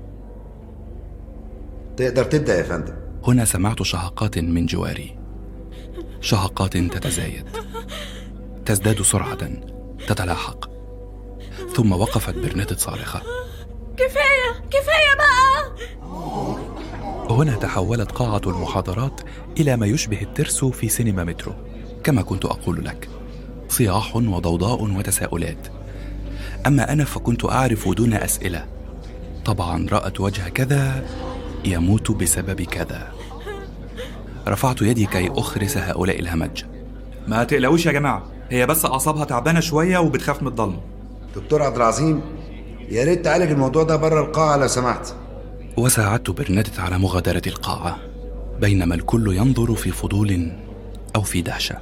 تقدر تبدأ يا فندم هنا سمعت شهقات من جواري شهقات تتزايد تزداد سرعة تتلاحق ثم وقفت برنادت صارخة كفاية كفاية بقى هنا تحولت قاعة المحاضرات إلى ما يشبه الترس في سينما مترو كما كنت أقول لك صياح وضوضاء وتساؤلات أما أنا فكنت أعرف دون أسئلة طبعا رأت وجه كذا يموت بسبب كذا رفعت يدي كي أخرس هؤلاء الهمج ما تقلقوش يا جماعة هي بس أعصابها تعبانة شوية وبتخاف من الضلمة دكتور عبد العظيم يا ريت تعالج الموضوع ده بره القاعة لو سمحت وساعدت برنادت على مغادرة القاعة بينما الكل ينظر في فضول أو في دهشة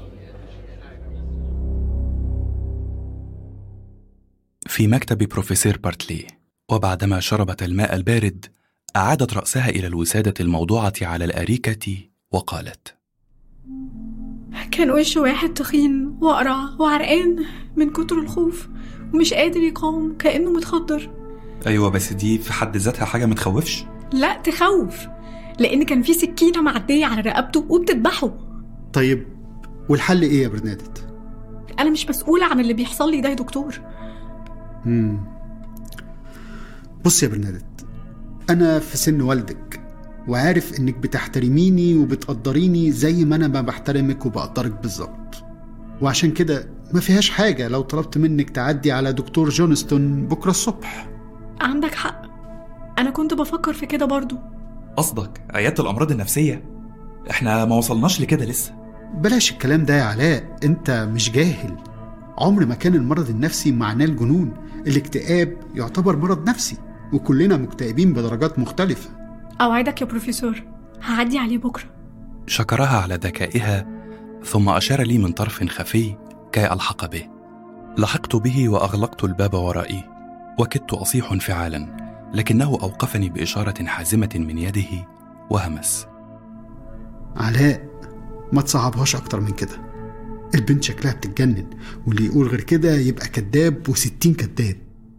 في مكتب بروفيسور بارتلي وبعدما شربت الماء البارد أعادت رأسها إلى الوسادة الموضوعة على الأريكة وقالت كان وش واحد تخين وأقرع وعرقان من كتر الخوف ومش قادر يقاوم كأنه متخدر أيوة بس دي في حد ذاتها حاجة ما تخوفش لا تخوف لأن كان في سكينة معدية على رقبته وبتذبحه طيب والحل ايه يا برنادت أنا مش مسؤولة عن اللي بيحصل لي ده يا دكتور مم. بص يا برنادت انا في سن والدك وعارف انك بتحترميني وبتقدريني زي ما انا ما بحترمك وبقدرك بالظبط وعشان كده ما فيهاش حاجة لو طلبت منك تعدي على دكتور جونستون بكرة الصبح عندك حق أنا كنت بفكر في كده برضو قصدك عيادة الأمراض النفسية احنا ما وصلناش لكده لسه بلاش الكلام ده يا علاء انت مش جاهل عمر ما كان المرض النفسي معناه الجنون الاكتئاب يعتبر مرض نفسي وكلنا مكتئبين بدرجات مختلفة أوعدك يا بروفيسور هعدي عليه بكرة شكرها على ذكائها ثم أشار لي من طرف خفي كي ألحق به لحقت به وأغلقت الباب ورائي وكدت أصيح انفعالا لكنه أوقفني بإشارة حازمة من يده وهمس علاء ما تصعبهاش أكتر من كده البنت شكلها بتتجنن واللي يقول غير كده يبقى كذاب وستين كذاب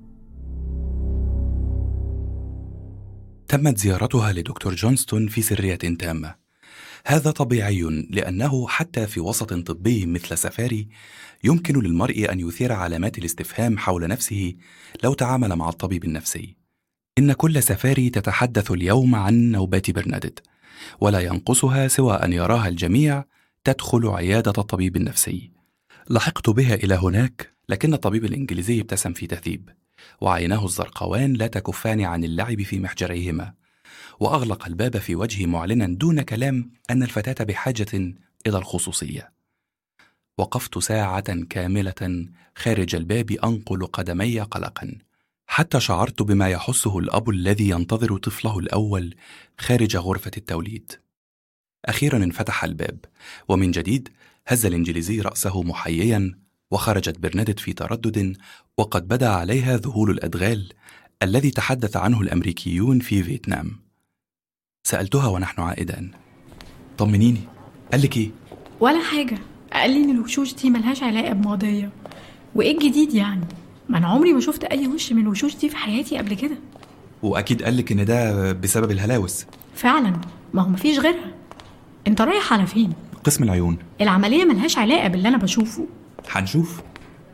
تمت زيارتها لدكتور جونستون في سرية تامة هذا طبيعي لأنه حتى في وسط طبي مثل سفاري يمكن للمرء أن يثير علامات الاستفهام حول نفسه لو تعامل مع الطبيب النفسي إن كل سفاري تتحدث اليوم عن نوبات برنادت ولا ينقصها سوى أن يراها الجميع تدخل عيادة الطبيب النفسي لحقت بها إلى هناك لكن الطبيب الإنجليزي ابتسم في تثيب وعيناه الزرقاوان لا تكفان عن اللعب في محجريهما واغلق الباب في وجهي معلنا دون كلام ان الفتاه بحاجه الى الخصوصيه وقفت ساعه كامله خارج الباب انقل قدمي قلقا حتى شعرت بما يحسه الاب الذي ينتظر طفله الاول خارج غرفه التوليد اخيرا انفتح الباب ومن جديد هز الانجليزي راسه محييا وخرجت برنادت في تردد وقد بدا عليها ذهول الادغال الذي تحدث عنه الامريكيون في فيتنام سالتها ونحن عائدان طمنيني قال لك ايه ولا حاجة قال لي إن الوشوش دي ملهاش علاقة بماضية وإيه الجديد يعني ما أنا عمري ما شفت أي وش من الوشوش دي في حياتي قبل كده واكيد قال لك ان ده بسبب الهلاوس فعلا ما هو مفيش غيرها أنت رايح على فين قسم العيون العملية ملهاش علاقة باللي أنا بشوفه هنشوف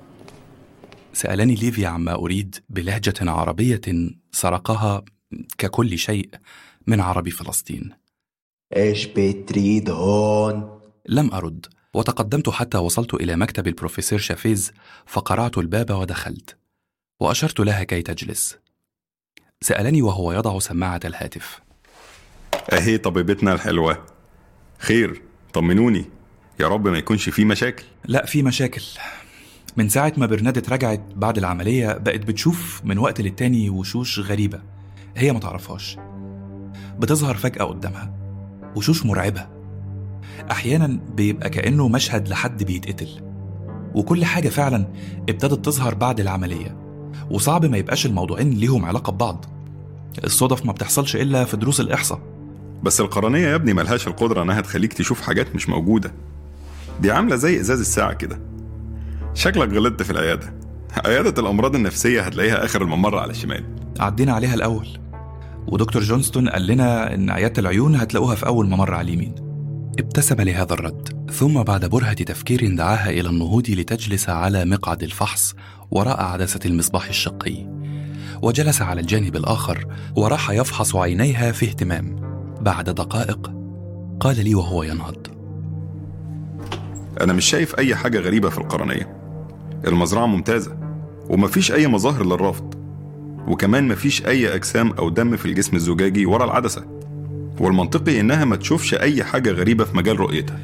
سالني ليفيا عما اريد بلهجه عربيه سرقها ككل شيء من عرب فلسطين ايش بتريد هون لم ارد وتقدمت حتى وصلت الى مكتب البروفيسور شافيز فقرعت الباب ودخلت واشرت لها كي تجلس سالني وهو يضع سماعه الهاتف اهي طبيبتنا الحلوة خير طمنوني يا رب ما يكونش فيه مشاكل لا في مشاكل من ساعة ما برنادت رجعت بعد العملية بقت بتشوف من وقت للتاني وشوش غريبة هي ما تعرفهاش بتظهر فجأة قدامها وشوش مرعبة أحيانا بيبقى كأنه مشهد لحد بيتقتل وكل حاجة فعلا ابتدت تظهر بعد العملية وصعب ما يبقاش الموضوعين ليهم علاقة ببعض الصدف ما بتحصلش إلا في دروس الإحصاء بس القرنية يا ابني ملهاش القدرة إنها تخليك تشوف حاجات مش موجودة دي عاملة زي إزاز الساعة كده شكلك غلطت في العيادة عيادة الأمراض النفسية هتلاقيها آخر الممر على الشمال عدينا عليها الأول ودكتور جونستون قال لنا إن عيادة العيون هتلاقوها في أول ممر على اليمين ابتسم لهذا الرد ثم بعد برهة تفكير دعاها إلى النهوض لتجلس على مقعد الفحص وراء عدسة المصباح الشقي وجلس على الجانب الآخر وراح يفحص عينيها في اهتمام بعد دقائق قال لي وهو ينهض أنا مش شايف أي حاجة غريبة في القرنية المزرعة ممتازة ومفيش أي مظاهر للرفض وكمان مفيش أي أجسام أو دم في الجسم الزجاجي ورا العدسة والمنطقي إنها ما تشوفش أي حاجة غريبة في مجال رؤيتها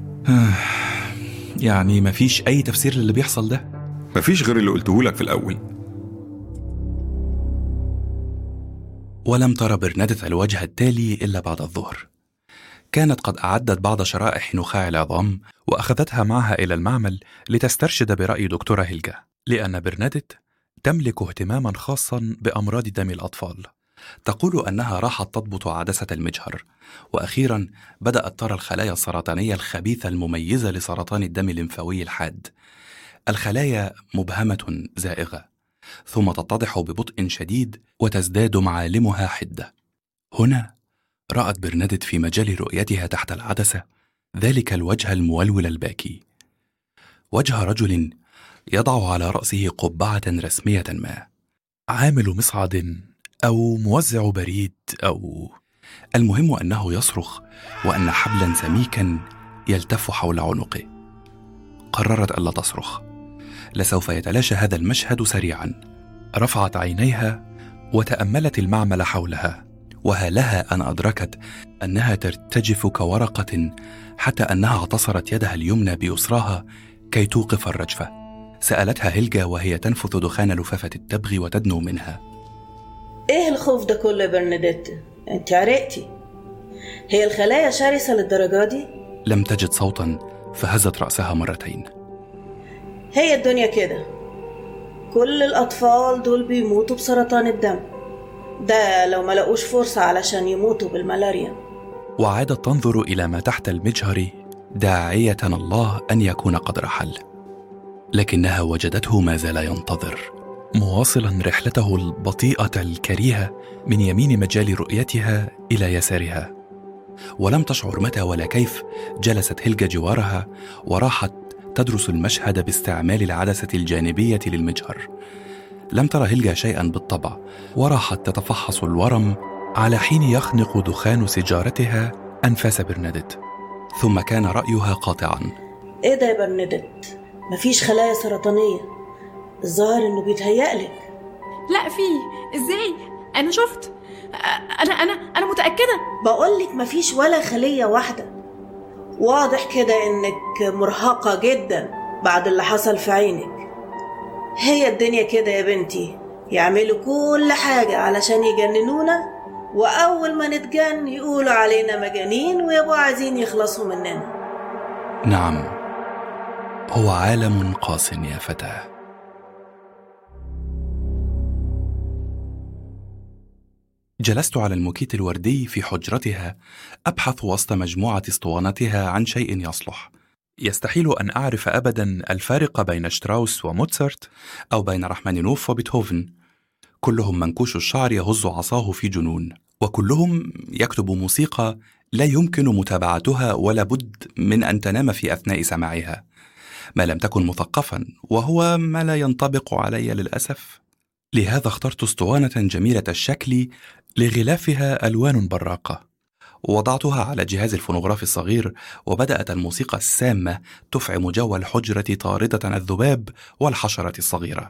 يعني مفيش أي تفسير للي بيحصل ده مفيش غير اللي قلتهولك في الأول ولم ترى برنادة الوجه التالي إلا بعد الظهر كانت قد أعدت بعض شرائح نخاع العظام وأخذتها معها إلى المعمل لتسترشد برأي دكتورة هيلجا لأن برنادت تملك اهتماما خاصا بأمراض دم الأطفال تقول أنها راحت تضبط عدسة المجهر وأخيرا بدأت ترى الخلايا السرطانية الخبيثة المميزة لسرطان الدم الليمفاوي الحاد الخلايا مبهمة زائغة ثم تتضح ببطء شديد وتزداد معالمها حدة هنا رأت برنادت في مجال رؤيتها تحت العدسة ذلك الوجه المولول الباكي وجه رجل يضع على رأسه قبعة رسمية ما عامل مصعد أو موزع بريد أو المهم أنه يصرخ وأن حبلا سميكا يلتف حول عنقه قررت ألا تصرخ لسوف يتلاشى هذا المشهد سريعا رفعت عينيها وتأملت المعمل حولها وها لها أن أدركت أنها ترتجف كورقة حتى أنها اعتصرت يدها اليمنى بيسراها كي توقف الرجفة سألتها هيلجا وهي تنفث دخان لفافة التبغ وتدنو منها ايه الخوف ده كله يا برناديت انت عرقتي هي الخلايا شرسة للدرجة دي لم تجد صوتا فهزت رأسها مرتين هي الدنيا كده كل الأطفال دول بيموتوا بسرطان الدم ده لو ما لقوش فرصة علشان يموتوا بالملاريا وعادت تنظر إلى ما تحت المجهر داعية الله أن يكون قد رحل لكنها وجدته ما زال ينتظر مواصلا رحلته البطيئة الكريهة من يمين مجال رؤيتها إلى يسارها ولم تشعر متى ولا كيف جلست هيلجا جوارها وراحت تدرس المشهد باستعمال العدسة الجانبية للمجهر لم ترى هيلجا شيئا بالطبع وراحت تتفحص الورم على حين يخنق دخان سيجارتها أنفاس برنادت ثم كان رأيها قاطعا ايه ده يا برناديت مفيش خلايا سرطانية الظاهر انه بيتهيألك لا في ازاي انا شفت أ- انا انا انا متاكده بقولك مفيش ولا خلية واحدة واضح كده انك مرهقة جدا بعد اللي حصل في عينك هي الدنيا كده يا بنتي يعملوا كل حاجة علشان يجننونا وأول ما نتجن يقولوا علينا مجانين ويبقوا عايزين يخلصوا مننا نعم هو عالم قاس يا فتاه جلست على المكيت الوردي في حجرتها ابحث وسط مجموعه اسطوانتها عن شيء يصلح يستحيل ان اعرف ابدا الفارق بين شتراوس وموتسارت او بين رحمانينوف وبيتهوفن كلهم منكوش الشعر يهز عصاه في جنون وكلهم يكتب موسيقى لا يمكن متابعتها ولا بد من ان تنام في اثناء سماعها ما لم تكن مثقفا وهو ما لا ينطبق علي للاسف لهذا اخترت اسطوانه جميله الشكل لغلافها الوان براقه وضعتها على جهاز الفونوغراف الصغير وبدات الموسيقى السامه تفعم جو الحجره طارده الذباب والحشره الصغيره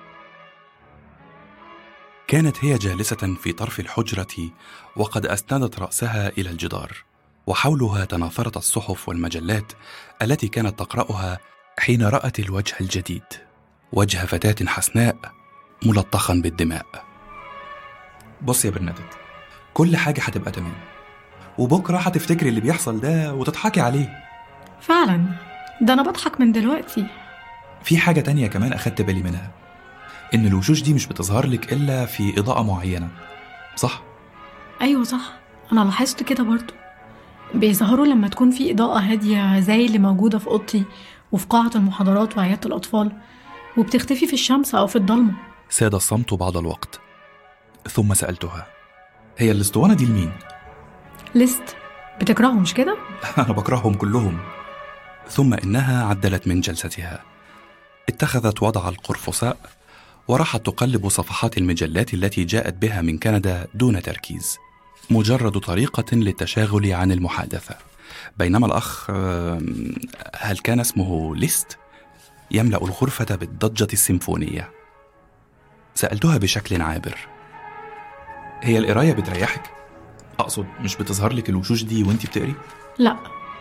كانت هي جالسه في طرف الحجره وقد اسندت راسها الى الجدار وحولها تناثرت الصحف والمجلات التي كانت تقراها حين رات الوجه الجديد وجه فتاه حسناء ملطخا بالدماء بص يا برنادت كل حاجة هتبقى تمام وبكرة هتفتكري اللي بيحصل ده وتضحكي عليه فعلا ده انا بضحك من دلوقتي في حاجة تانية كمان أخدت بالي منها إن الوشوش دي مش بتظهر لك إلا في إضاءة معينة صح؟ ايوه صح انا لاحظت كده برضو بيظهروا لما تكون في اضاءة هادية زي اللي موجودة في اوضتي وفي قاعة المحاضرات وعيادة الأطفال وبتختفي في الشمس أو في الضلمة ساد الصمت بعض الوقت ثم سألتها هي الاسطوانة دي لمين؟ ليست بتكرههم مش كده؟ أنا بكرههم كلهم ثم إنها عدلت من جلستها اتخذت وضع القرفصاء وراحت تقلب صفحات المجلات التي جاءت بها من كندا دون تركيز مجرد طريقة للتشاغل عن المحادثة بينما الأخ آم، هل كان اسمه ليست؟ يملأ الغرفة بالضجة السيمفونية سألتها بشكل عابر هي القراية بتريحك؟ أقصد مش بتظهر لك الوشوش دي وانت بتقري؟ لا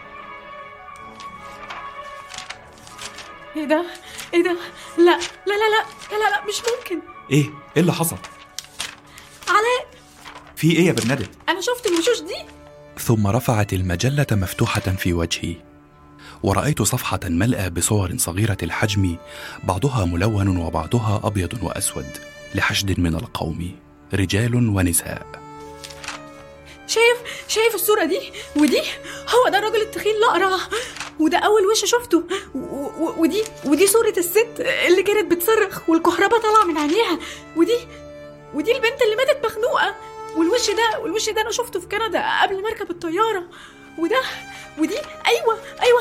ايه ده؟ ايه ده؟ لا لا لا لا لا لا, لا مش ممكن إيه؟ إيه اللي حصل؟ علاء في إيه يا برنادت؟ انا شفت الوشوش دي ثم رفعت المجلة مفتوحة في وجهي ورأيت صفحة ملأى بصور صغيرة الحجم بعضها ملون وبعضها أبيض وأسود لحشد من القوم رجال ونساء شايف شايف الصورة دي ودي هو ده الراجل التخين الأقرع وده أول وش شفته و- و- ودي ودي صورة الست اللي كانت بتصرخ والكهرباء طالعة من عينيها ودي ودي البنت اللي ماتت مخنوقة والوش ده والوش ده أنا شفته في كندا قبل ما أركب الطيارة وده ودي أيوة أيوة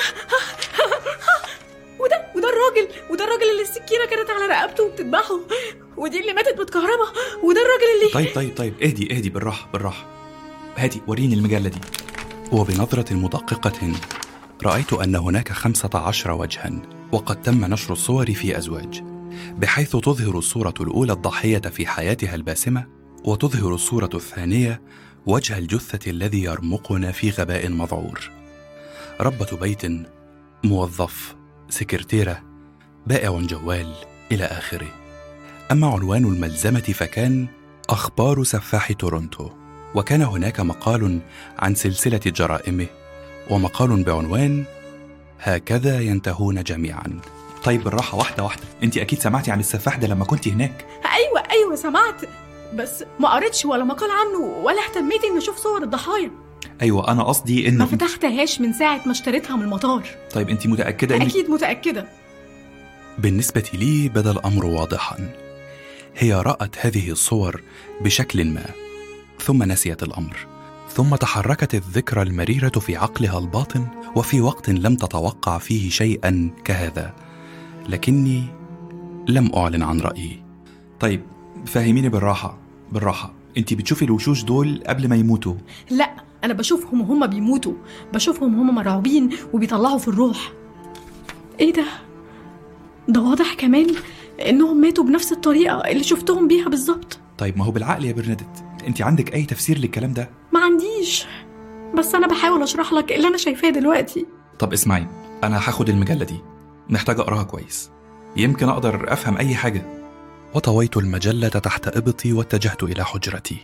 وده وده الراجل وده الراجل اللي السكينة كانت على رقبته وبتذبحه ودي اللي ماتت متكهربة وده الراجل اللي طيب طيب طيب اهدي اهدي بالراحة بالراحة هاتي وريني المجلة دي وبنظرة مدققة رأيت أن هناك خمسة عشر وجها وقد تم نشر الصور في أزواج بحيث تظهر الصورة الأولى الضحية في حياتها الباسمة وتظهر الصورة الثانية وجه الجثة الذي يرمقنا في غباء مذعور ربة بيت موظف سكرتيرة بائع جوال إلى آخره أما عنوان الملزمة فكان أخبار سفاح تورونتو وكان هناك مقال عن سلسلة جرائمه ومقال بعنوان هكذا ينتهون جميعا طيب بالراحة واحدة واحدة انت أكيد سمعتي عن السفاح ده لما كنت هناك ايوه ايوه سمعت بس ما قريتش ولا مقال عنه ولا اهتميت اني اشوف صور الضحايا أيوة أنا قصدي ما إنه فتحتهاش من ساعه ما اشتريتها من المطار طيب انت متأكدة إنك اكيد متاكده بالنسبة لي بدا الأمر واضحا هي رأت هذه الصور بشكل ما ثم نسيت الأمر ثم تحركت الذكرى المريرة في عقلها الباطن وفي وقت لم تتوقع فيه شيئا كهذا لكني لم أعلن عن رأيي طيب فهميني بالراحة بالراحة انت بتشوفي الوشوش دول قبل ما يموتوا لا انا بشوفهم وهم بيموتوا بشوفهم وهم مرعوبين وبيطلعوا في الروح ايه ده ده واضح كمان انهم ماتوا بنفس الطريقه اللي شفتهم بيها بالظبط طيب ما هو بالعقل يا برنادت انت عندك أي تفسير للكلام ده ما عنديش بس انا بحاول اشرح لك اللي انا شايفاه دلوقتي طب اسمعي أنا هاخد المجلة دي محتاج أقراها كويس يمكن أقدر أفهم أي حاجة وطويت المجلة تحت إبطي واتجهت إلى حجرتي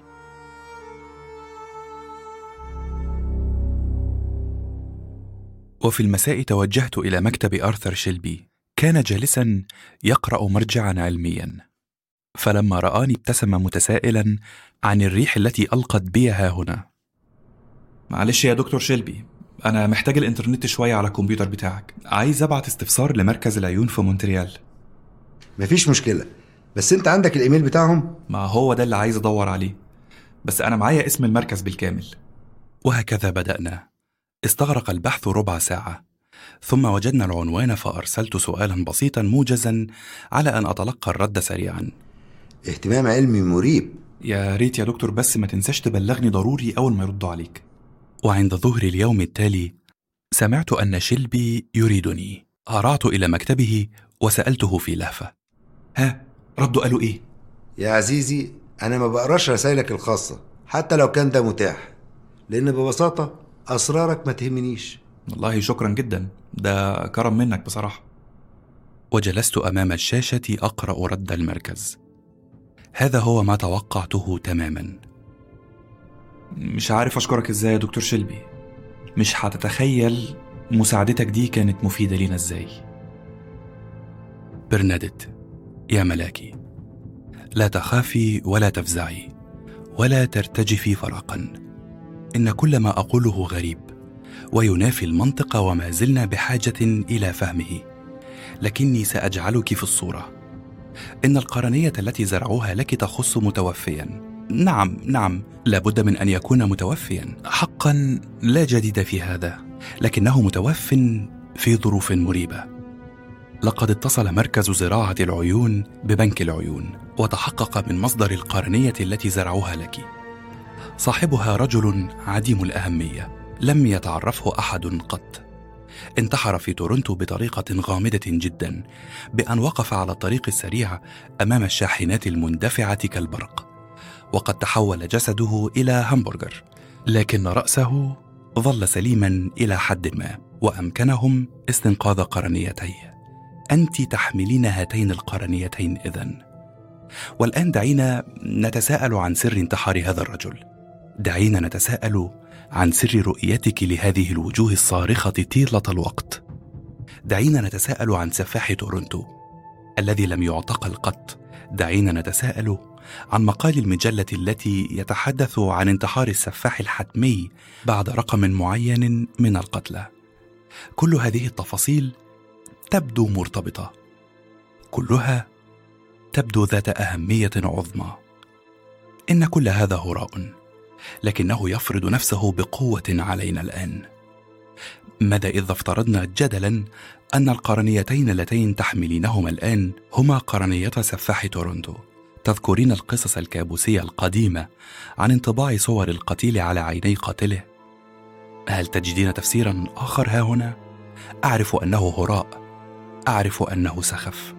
وفي المساء توجهت إلى مكتب آرثر شيلبي كان جالسا يقرأ مرجعا علميا فلما رآني ابتسم متسائلا عن الريح التي ألقت بي ها هنا معلش يا دكتور شيلبي أنا محتاج الإنترنت شوية على الكمبيوتر بتاعك عايز أبعت استفسار لمركز العيون في مونتريال مفيش مشكلة بس انت عندك الايميل بتاعهم ما هو ده اللي عايز أدور عليه بس أنا معايا اسم المركز بالكامل وهكذا بدأنا استغرق البحث ربع ساعة ثم وجدنا العنوان فأرسلت سؤالا بسيطا موجزا على أن أتلقى الرد سريعا اهتمام علمي مريب يا ريت يا دكتور بس ما تنساش تبلغني ضروري أول ما يردوا عليك وعند ظهر اليوم التالي سمعت أن شلبي يريدني هرعت إلى مكتبه وسألته في لهفة ها ردوا قالوا إيه؟ يا عزيزي انا ما بقراش رسايلك الخاصة حتى لو كان ده متاح لان ببساطة اسرارك ما تهمنيش والله شكرا جدا ده كرم منك بصراحة وجلست أمام الشاشة أقرأ رد المركز هذا هو ما توقعته تماما مش عارف أشكرك إزاي يا دكتور شلبي مش هتتخيل مساعدتك دي كانت مفيدة لينا إزاي برنادت يا ملاكي لا تخافي ولا تفزعي ولا ترتجفي فرقا ان كل ما اقوله غريب وينافي المنطق وما زلنا بحاجه الى فهمه لكني ساجعلك في الصوره ان القرنيه التي زرعوها لك تخص متوفيا نعم نعم لابد من ان يكون متوفيا حقا لا جديد في هذا لكنه متوف في ظروف مريبه لقد اتصل مركز زراعه العيون ببنك العيون وتحقق من مصدر القرنيه التي زرعوها لك صاحبها رجل عديم الاهميه لم يتعرفه احد قط انتحر في تورنتو بطريقه غامضه جدا بان وقف على الطريق السريع امام الشاحنات المندفعه كالبرق وقد تحول جسده الى همبرجر لكن راسه ظل سليما الى حد ما وامكنهم استنقاذ قرنيتيه انت تحملين هاتين القرنيتين اذن والان دعينا نتساءل عن سر انتحار هذا الرجل دعينا نتساءل عن سر رؤيتك لهذه الوجوه الصارخه طيله الوقت دعينا نتساءل عن سفاح تورنتو الذي لم يعتقل قط دعينا نتساءل عن مقال المجله التي يتحدث عن انتحار السفاح الحتمي بعد رقم معين من القتلى كل هذه التفاصيل تبدو مرتبطه كلها تبدو ذات اهميه عظمى ان كل هذا هراء لكنه يفرض نفسه بقوه علينا الان ماذا اذا افترضنا جدلا ان القرنيتين اللتين تحملينهما الان هما قرنيه سفاح تورونتو تذكرين القصص الكابوسيه القديمه عن انطباع صور القتيل على عيني قاتله هل تجدين تفسيرا اخر ها هنا اعرف انه هراء اعرف انه سخف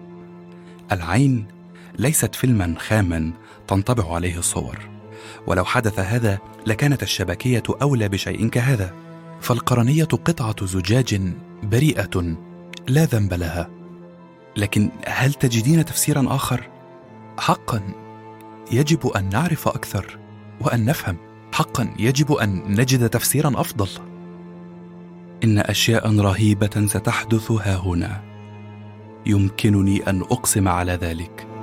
العين ليست فيلما خاما تنطبع عليه الصور ولو حدث هذا لكانت الشبكيه اولى بشيء كهذا فالقرنيه قطعه زجاج بريئه لا ذنب لها لكن هل تجدين تفسيرا اخر حقا يجب ان نعرف اكثر وان نفهم حقا يجب ان نجد تفسيرا افضل ان اشياء رهيبه ستحدث ها هنا يمكنني ان اقسم على ذلك